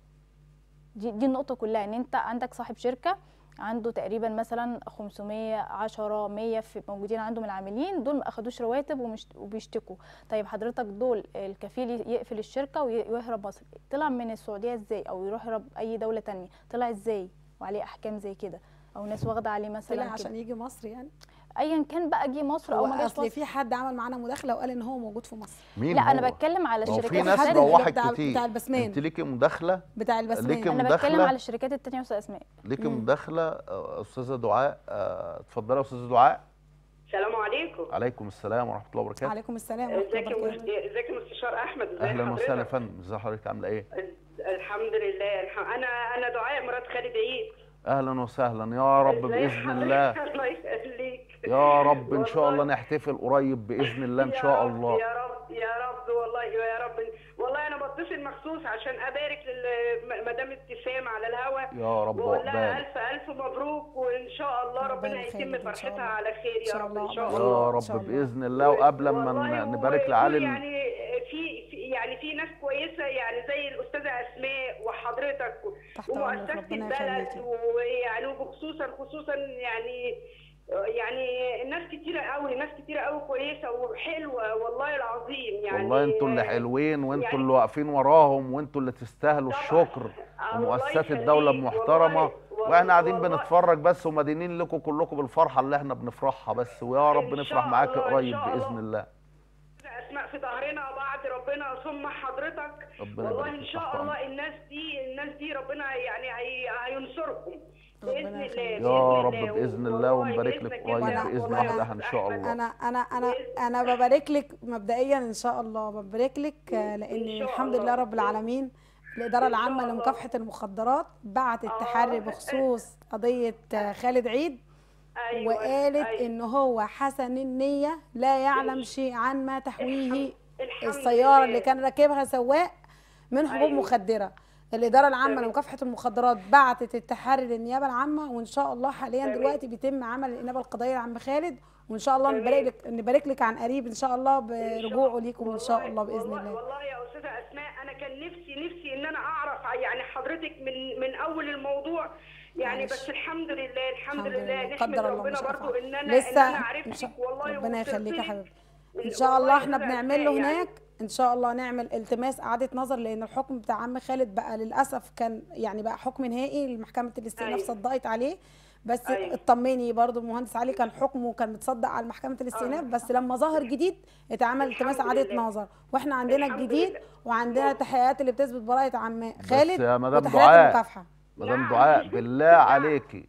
دي دي النقطه كلها ان انت عندك صاحب شركه عنده تقريبا مثلا 500 10 100 في موجودين عنده من العاملين دول ما اخدوش رواتب ومش وبيشتكوا طيب حضرتك دول الكفيل يقفل الشركه وي- ويهرب مصر طلع من السعوديه ازاي او يروح يهرب اي دوله تانية طلع ازاي وعليه احكام زي كده او ناس واخده عليه مثلا طلع كده. عشان يجي مصر يعني ايا كان بقى جه مصر او هو ما جاش اصل مصر في حد عمل معانا مداخله وقال ان هو موجود في مصر مين لا هو؟ انا بتكلم على ما هو الشركات في ناس التانية. روحت بتاع- كتير بتاع البسمان. انت ليكي مداخله بتاع البسمان ليكي انا بتكلم مداخله على الشركات التانية يا استاذ اسماء ليكي مداخله آه، استاذه دعاء آه، اتفضلي يا استاذه دعاء السلام عليكم عليكم السلام ورحمه الله وبركاته عليكم السلام ورحمه ازيك الله يا وبركاته مس- ازيك يا مستشار احمد ازي اهلا وسهلا يا حضرتك؟ فندم ازي حضرتك عامله ايه الحمد لله الحمد. انا انا دعاء مرات خالد عيد اهلا وسهلا يا رب ازي باذن حضرتك؟ الله الله يخليك يا رب ان شاء الله والله. نحتفل قريب باذن الله ان يا شاء رب- الله يا رب يا رب والله يا رب والله انا بتصل مخصوص عشان ابارك لمدام ابتسام على الهوا يا رب واقول لها عقبالك الف الف مبروك وان شاء الله ربنا يتم فرحتها على خير يا رب ان شاء الله يا رب باذن الله وقبل ما والله ن- نبارك لعلي ال- يعني في في- يعني في ناس كويسه يعني زي الاستاذه اسماء وحضرتك تحت أمرك، ومؤسسه ربنا البلد يخليكي. ويعني وخصوصا خصوصا يعني يعني الناس كتيره قوي ناس كتيره قوي كويسه وحلوه والله العظيم يعني والله انتوا اللي حلوين وانتوا يعني اللي واقفين وراهم وانتوا اللي تستاهلوا الشكر ومؤسسات الدوله يخليك، المحترمه والله- واحنا قاعدين والله- بنتفرج بس ومدينين لكم كلكم بالفرحه اللي احنا بنفرحها بس ويا رب إن نفرح شاء معاك الله، إن قريب شاء الله. باذن الله اسماء في ظهرنا بعد ربنا ثم حضرتك ربنا والله يبارك ان فيك، شاء تحت الله الناس دي الناس دي ربنا يعني هي هينصركم باذن الله يا بإذن رب الله. باذن الله والله ونبارك بإذنك لك جداً. قريب باذن والله يا الله ان شاء الله انا انا انا انا ببارك لك مبدئيا ان شاء الله ببارك لك آه، لان الحمد لله رب العالمين الاداره العامه لمكافحه المخدرات بعتت تحري بخصوص قضيه آه، خالد عيد أيوة، وقالت أيوة. ان هو حسن النيه لا يعلم شيء عن ما تحويه الحمد السياره لله. اللي كان راكبها سواق من حبوب أيوة. مخدره الاداره العامه تمام. لمكافحه المخدرات بعتت التحري للنيابه العامه وان شاء الله حاليا تمام. دلوقتي بيتم عمل الانابه القضائيه لعم خالد وان شاء الله تمام. نبارك لك نبارك لك عن قريب ان شاء الله برجوعه ليكم ان شاء الله باذن والله الله والله يا استاذه اسماء انا كان نفسي نفسي ان انا اعرف يعني حضرتك من من اول الموضوع يعني معلش. بس الحمد لله الحمد, الحمد لله لله. نحمد قدر الله ربنا ما شاء برضو فعل. ان انا ان لسه انا إن عرفتك شاء- والله ربنا يخليك يا وصرت لك. حبيبتي ان والله شاء الله يا احنا أستاذة بنعمل له أسماء يعني هناك ان شاء الله نعمل التماس اعاده نظر لان الحكم بتاع عم خالد بقى للاسف كان يعني بقى حكم نهائي محكمه الاستئناف أيوة. صدقت عليه بس أيوة. اطمني برضو المهندس علي كان حكمه كان متصدق على محكمه الاستئناف بس لما ظهر جديد اتعمل التماس الحمد اعاده لله. نظر واحنا عندنا الحمد الجديد لله. وعندنا تحقيقات اللي بتثبت براءه عم بس خالد يا مدام وتحقيقات دعاء المكافحه مدام دعاء بالله عليكي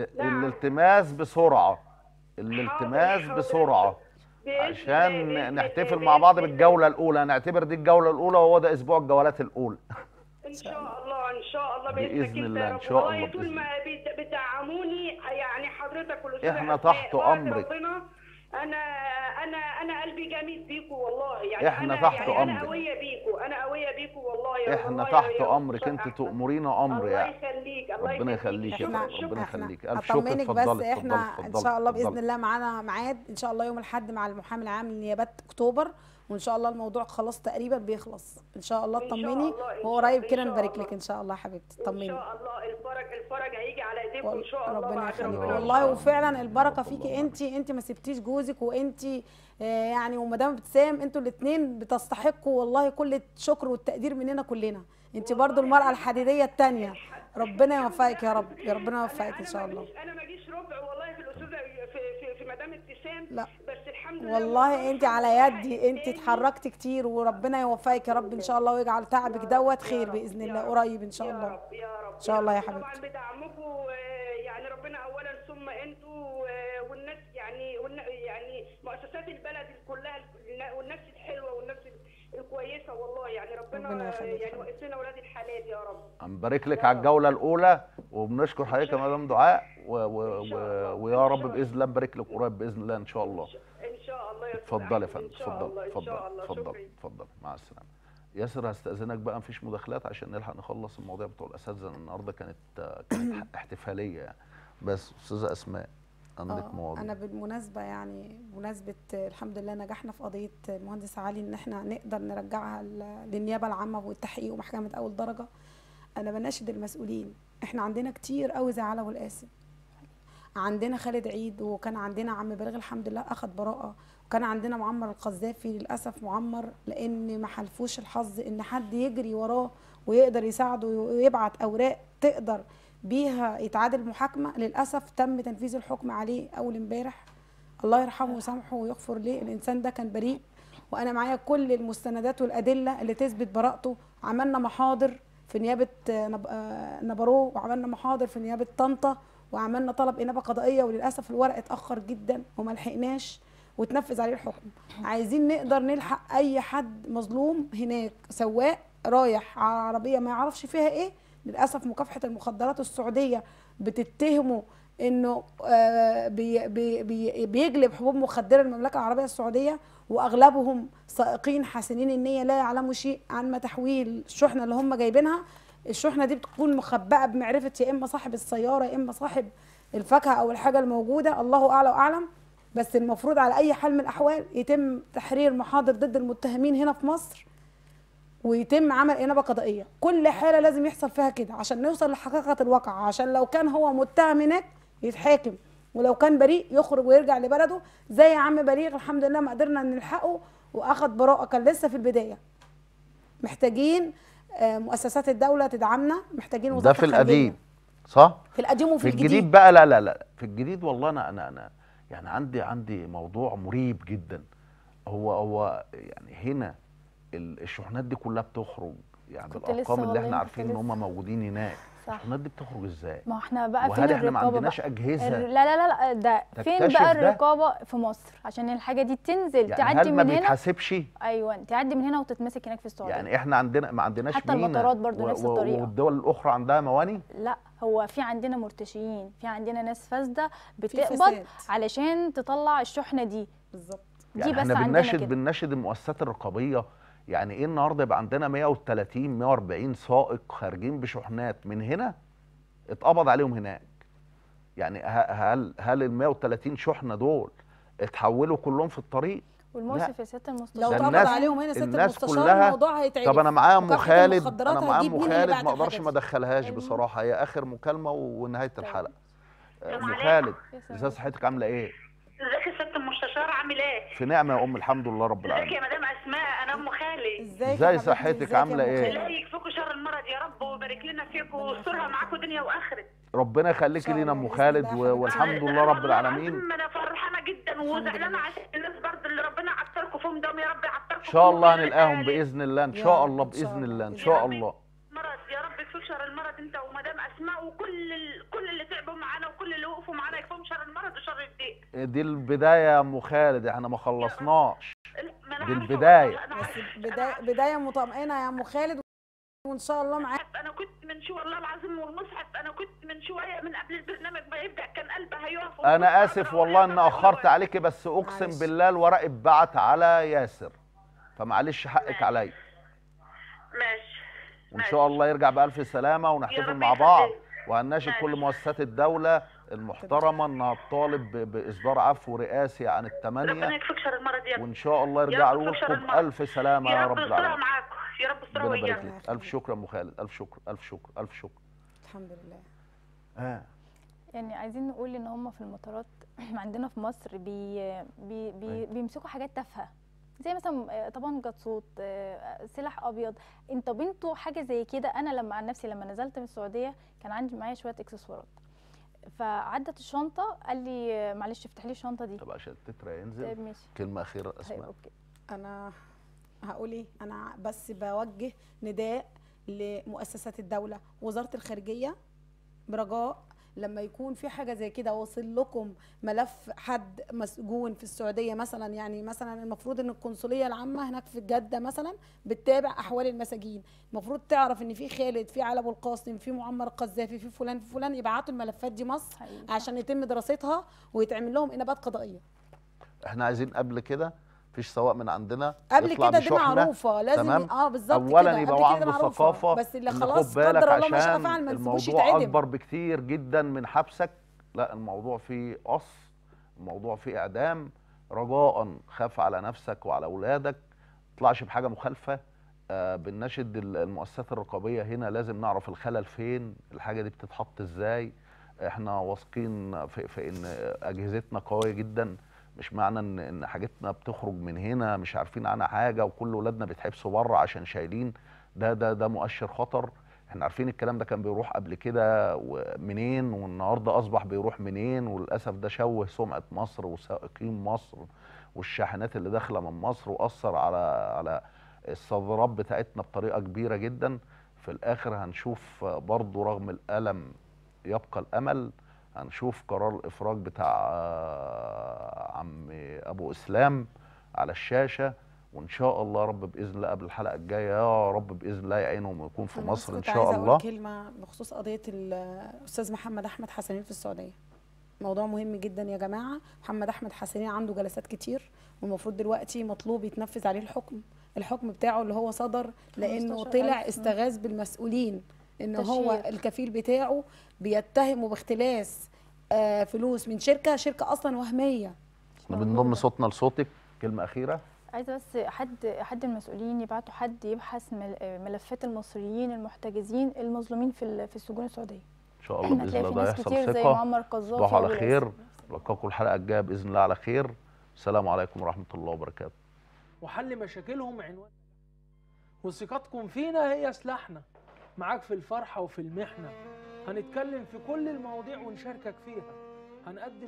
الالتماس بسرعه الالتماس حاضر. بسرعه بإذن الله، عشان بإذن نحتفل الله، مع بعض بإذن بالجوله الاولى نعتبر دي الجوله الاولى وهو ده اسبوع الجولات الاولى ان شاء الله ان شاء الله بإذن باذنك انت الله، يا إن رب شاء والله الله طول بإذن ما بت- بتدعموني يعني حضرتك والاستاذ إحنا أسماء تحت بعد أمرك. ربنا انا انا انا قلبي جامد بيكوا والله يعني إحنا انا تحت يعني انا أمرك. قويه بيكوا انا قويه بيكوا والله يا احنا والله تحت يا امرك انت تؤمرينا امر الله يعني يخليك الله ربنا يخليك يخليك يا احنا فندم ربنا احنا يخليك الف شكر اطمنك بس اتفضلي احنا اتفضلي ان شاء الله باذن اتفضلي. الله معانا ميعاد ان شاء الله يوم الاحد مع المحامي العام لنيابات اكتوبر وان شاء الله الموضوع خلاص تقريبا بيخلص ان شاء الله إن شاء اطمني الله، إن وقريب شاء- كده إن شاء نبارك الله. لك ان شاء الله يا حبيبتي ان طمني شاء الله الفرج الفرج هيجي على ايديكم ان شاء الله ربنا بعد يخليك ربنا والله وفعلا البركه فيكي انت انت ما سبتيش جوزك وانت آه، يعني ومدام ابتسام انتوا الاثنين بتستحقوا والله كل الشكر والتقدير مننا كلنا انت برضو المراه الحديديه الثانيه ربنا يوفقك يا رب يا ربنا يوفقك ان شاء الله انا ما اجيش ربع والله في الاستاذه في في, في مدام ابتسام لا. بس الحمد لله والله انت على يدي انت اتحركتي كتير وربنا يوفقك يا رب ان شاء الله ويجعل تعبك دوت خير باذن الله قريب ان شاء الله يا رب ان شاء الله يا رب. حبيبتي طبعا بدعمكم آه، يعني ربنا اولا ثم انتوا آه، والناس يعني والن- يعني مؤسسات البلد كلها والناس الحلوه والناس الكويسه والله يعني ربنا, ربنا يخليك يعني وقف لنا اولاد الحلال يا رب هنبارك لك على الجوله الاولى وبنشكر حضرتك يا مدام دعاء و و و ويا رب باذن الله نبارك لك قريب باذن الله ان شاء الله ان شاء الله يا أستاذ اتفضلي يا أحمد، فندم ان شاء اتفضل الله ان اتفضل شاء الله اتفضل شكرا اتفضل مع السلامه ياسر هستأذنك بقى مفيش مداخلات عشان نلحق نخلص المواضيع بتوع الاساتذه لأن النهارده كانت كانت احتفاليه يعني بس استاذه اسماء عندك آه، مواضيع انا بالمناسبه يعني بمناسبه الحمد لله نجحنا في قضيه المهندس علي ان احنا نقدر نرجعها ل- للنيابه العامه والتحقيق ومحكمه اول درجه انا بناشد المسؤولين احنا عندنا كتير قوي زي علي والقاسم عندنا خالد عيد وكان عندنا عم بليغ الحمد لله اخد براءه وكان عندنا معمر القذافي للاسف معمر لان ما حلفوش الحظ ان حد يجري وراه ويقدر يساعده ويبعت اوراق تقدر بيها يتعادل محاكمه للاسف تم تنفيذ الحكم عليه اول امبارح الله يرحمه ويسامحه ويغفر ليه الانسان ده كان بريء وانا معايا كل المستندات والادله اللي تثبت براءته عملنا محاضر في نيابه آه، نب- آه، نبرو وعملنا محاضر في نيابه طنطا وعملنا طلب انابه قضائيه وللاسف الورق اتاخر جدا وما لحقناش وتنفذ عليه الحكم عايزين نقدر نلحق اي حد مظلوم هناك سواق رايح على عربيه ما يعرفش فيها ايه للاسف مكافحه المخدرات السعوديه بتتهمه انه آه، بي بي بي بيجلب حبوب مخدره المملكه العربيه السعوديه واغلبهم سائقين حاسنين النيه لا يعلموا شيء عن ما تحويل الشحنه اللي هم جايبينها الشحنه دي بتكون مخبأه بمعرفه يا اما صاحب السياره يا اما صاحب الفاكهه او الحاجه الموجوده الله اعلى واعلم بس المفروض على اي حال من الاحوال يتم تحرير محاضر ضد المتهمين هنا في مصر ويتم عمل انابه قضائيه كل حاله لازم يحصل فيها كده عشان نوصل لحقيقه الواقع عشان لو كان هو متهم هناك يتحاكم ولو كان بريء يخرج ويرجع لبلده زي يا عم بليغ الحمد لله ما قدرنا نلحقه واخد براءه كان لسه في البدايه محتاجين آه، مؤسسات الدوله تدعمنا محتاجين وزاره ده في الخارجية. القديم صح في القديم وفي في الجديد, الجديد بقى لا لا لا في الجديد والله انا انا انا يعني عندي عندي موضوع مريب جدا هو هو يعني هنا ال- الشحنات دي كلها بتخرج يعني كنت بالارقام لسه اللي والله احنا كنت عارفين ان لسه. هم موجودين هناك صح. الشحنات دي بتخرج ازاي ما هو احنا بقى فين وهل احنا ما الرقابه عندناش بقى؟ اجهزه الر- لا لا لا لا ده فين تكتشف بقى ده؟ الرقابه في مصر عشان الحاجه دي تنزل يعني تعدي هل ما من هنا بيتحاسبش ايوه تعدي من هنا وتتمسك هناك في السعوديه يعني احنا عندنا ما عندناش حتى مينا المطارات برضو و- نفس و- الطريقة. والدول الاخرى عندها مواني لا هو في عندنا مرتشيين في عندنا ناس فاسده بتقبض فساد. علشان تطلع الشحنه دي بالظبط دي يعني بس احنا عندنا بنناشد كده بنناشد المؤسسات الرقابيه يعني ايه النهارده يبقى عندنا 130 140 سائق خارجين بشحنات من هنا اتقبض عليهم هناك يعني ه- هل هل ال 130 شحنه دول اتحولوا كلهم في الطريق والمؤسف يا سياده لو المستشار ده اتقبض الناس- عليهم هنا ست الناس المستشار كلها الموضوع هيتعرف طب انا معايا ام مكافحة خالد المخدرات انا معايا هتجيب ام مين اللي خالد بعت ما اقدرش الحاجة ما دي؟ ادخلهاش بصراحه هي اخر مكالمه ونهايه الحلقه ام عليكم. خالد ازاي صحتك عامله ايه ازيك يا ست المستشار عامل ايه؟ في نعمه يا ام الحمد لله رب ازيك يا العالمين مدام اسماء انا ام خالد ازاي صحتك عامله ايه الله يكفيكوا شر المرض يا رب ويبارك لنا فيكم ويسترها معاكم دنيا واخره ربنا يخليكي لينا ام خالد و- والحمد لله رب العالمين العظيم انا فرحانه جدا وزعلانه عشان الناس برضه اللي ربنا عطركم فيهم دول يا رب يعطركم ان شاء الله هنلاقيهم باذن الله ان شاء الله باذن الله ان شاء الله مرض يا رب يكفيك شر المرض انت ومدام اسماء وكل ال... كل اللي تعبوا معانا وكل اللي وقفوا معانا يكفيهم شر المرض وشر الضيق دي البدايه يا ام خالد احنا ما خلصناش ما انا دي عارفة البدايه والله، أنا عارفة. بدايه بدايه مطمئنه يا ام خالد وان شاء الله معاك انا كنت من شو والله العظيم والمصحف انا كنت من شويه من قبل البرنامج ما يبدا كان قلبي هيقف انا اسف والله ان اخرت عليكي بس اقسم بالله الورق اتبعت على ياسر فمعلش حقك عليا ماشي وان شاء الله يرجع بالف سلامه ونحتفل رب مع بعض يخليك. وهنناشد كل مؤسسات الدوله المحترمه انها تطالب ب- باصدار عفو رئاسي عن ربنا الثمانيه يكفيك شر المرض يا رب وان شاء الله يا يرجع رب يكفيك شر لكم المرض. بالف سلامه يا رب يسترها العالمين معاكم يا رب استرها ربنا يبارك وياكم لك الف شكر يا ام خالد الف شكر الف شكر الف شكر الحمد لله اه يعني عايزين نقول ان هم في المطارات عندنا في مصر بي بي بي بيمسكوا حاجات تافهه زي مثلا آه، طبنجة صوت آه، سلاح ابيض انت بنتوا حاجه زي كده انا لما عن نفسي لما نزلت من السعوديه كان عندي معايا شويه اكسسوارات فعدت الشنطه قال لي آه، معلش افتح لي الشنطه دي طب عشان التتر طيب ينزل ماشي كلمه اخيره طيب اسماء اوكي انا هقول ايه انا بس بوجه نداء لمؤسسات الدوله وزاره الخارجيه برجاء لما يكون في حاجه زي كده واصل لكم ملف حد مسجون في السعوديه مثلا يعني مثلا المفروض ان القنصليه العامه هناك في جده مثلا بتتابع احوال المساجين المفروض تعرف ان في خالد في علي ابو القاسم في معمر القذافي في فلان في فلان يبعتوا الملفات دي مصر عشان يتم دراستها ويتعمل لهم انابات قضائيه احنا عايزين قبل كده مفيش سواق من عندنا قبل يطلع كده دي بشحنة، معروفة، لازم تمام ي- آه بالظبط اولا كده، يبقى قبل هو كده عنده معروفة. ثقافه بس اللي إن خلاص خد بالك قدر الله ما شاء عشان فعل ما نسيبوش الموضوع يتعدم. اكبر بكتير جدا من حبسك لا الموضوع فيه قص الموضوع فيه اعدام رجاء خاف على نفسك وعلى اولادك ما تطلعش بحاجه مخالفه آه بنناشد ال- المؤسسات الرقابيه هنا لازم نعرف الخلل فين الحاجه دي بتتحط ازاي احنا واثقين في, في ان اجهزتنا قويه جدا مش معنى ان ان حاجتنا بتخرج من هنا مش عارفين عنها حاجه وكل ولادنا بيتحبسوا بره عشان شايلين ده ده ده مؤشر خطر احنا عارفين الكلام ده كان بيروح قبل كده منين والنهارده اصبح بيروح منين وللاسف ده شوه سمعه مصر وسائقين مصر والشاحنات اللي داخله من مصر واثر على على الصادرات بتاعتنا بطريقه كبيره جدا في الاخر هنشوف برضو رغم الالم يبقى الامل هنشوف قرار الافراج بتاع آه، عم ابو اسلام على الشاشه وان شاء الله يا رب باذن الله قبل الحلقه الجايه يا رب باذن الله يعينهم ويكون في أنا بس مصر ان كنت شاء عايزة الله أقول كلمة بخصوص قضية الأستاذ محمد أحمد حسنين في السعودية موضوع مهم جدا يا جماعة محمد أحمد حسنين عنده جلسات كتير والمفروض دلوقتي مطلوب يتنفذ عليه الحكم الحكم بتاعه اللي هو صدر لأنه 15,000 طلع استغاث بالمسؤولين إن هو تشهير. الكفيل بتاعه بيتهمه باختلاس آه، فلوس من شركة شركة أصلا وهمية احنا بنضم صوتنا لصوتك كلمه اخيره عايزه بس حد حد المسؤولين يبعتوا حد يبحث مل- ملفات المصريين المحتجزين المظلومين في ال- في السجون السعوديه ان شاء الله باذن هتلاقي الله في ده ناس يحصل كتير زي ثقه معمر قذافي تصبحوا على وأبو خير الأسد. لقاكم الحلقه الجايه باذن الله على خير السلام عليكم ورحمه الله وبركاته وحل مشاكلهم عنوان وثقتكم فينا هي سلاحنا معاك في الفرحة وفي المحنة هنتكلم في كل المواضيع ونشاركك فيها هنقدم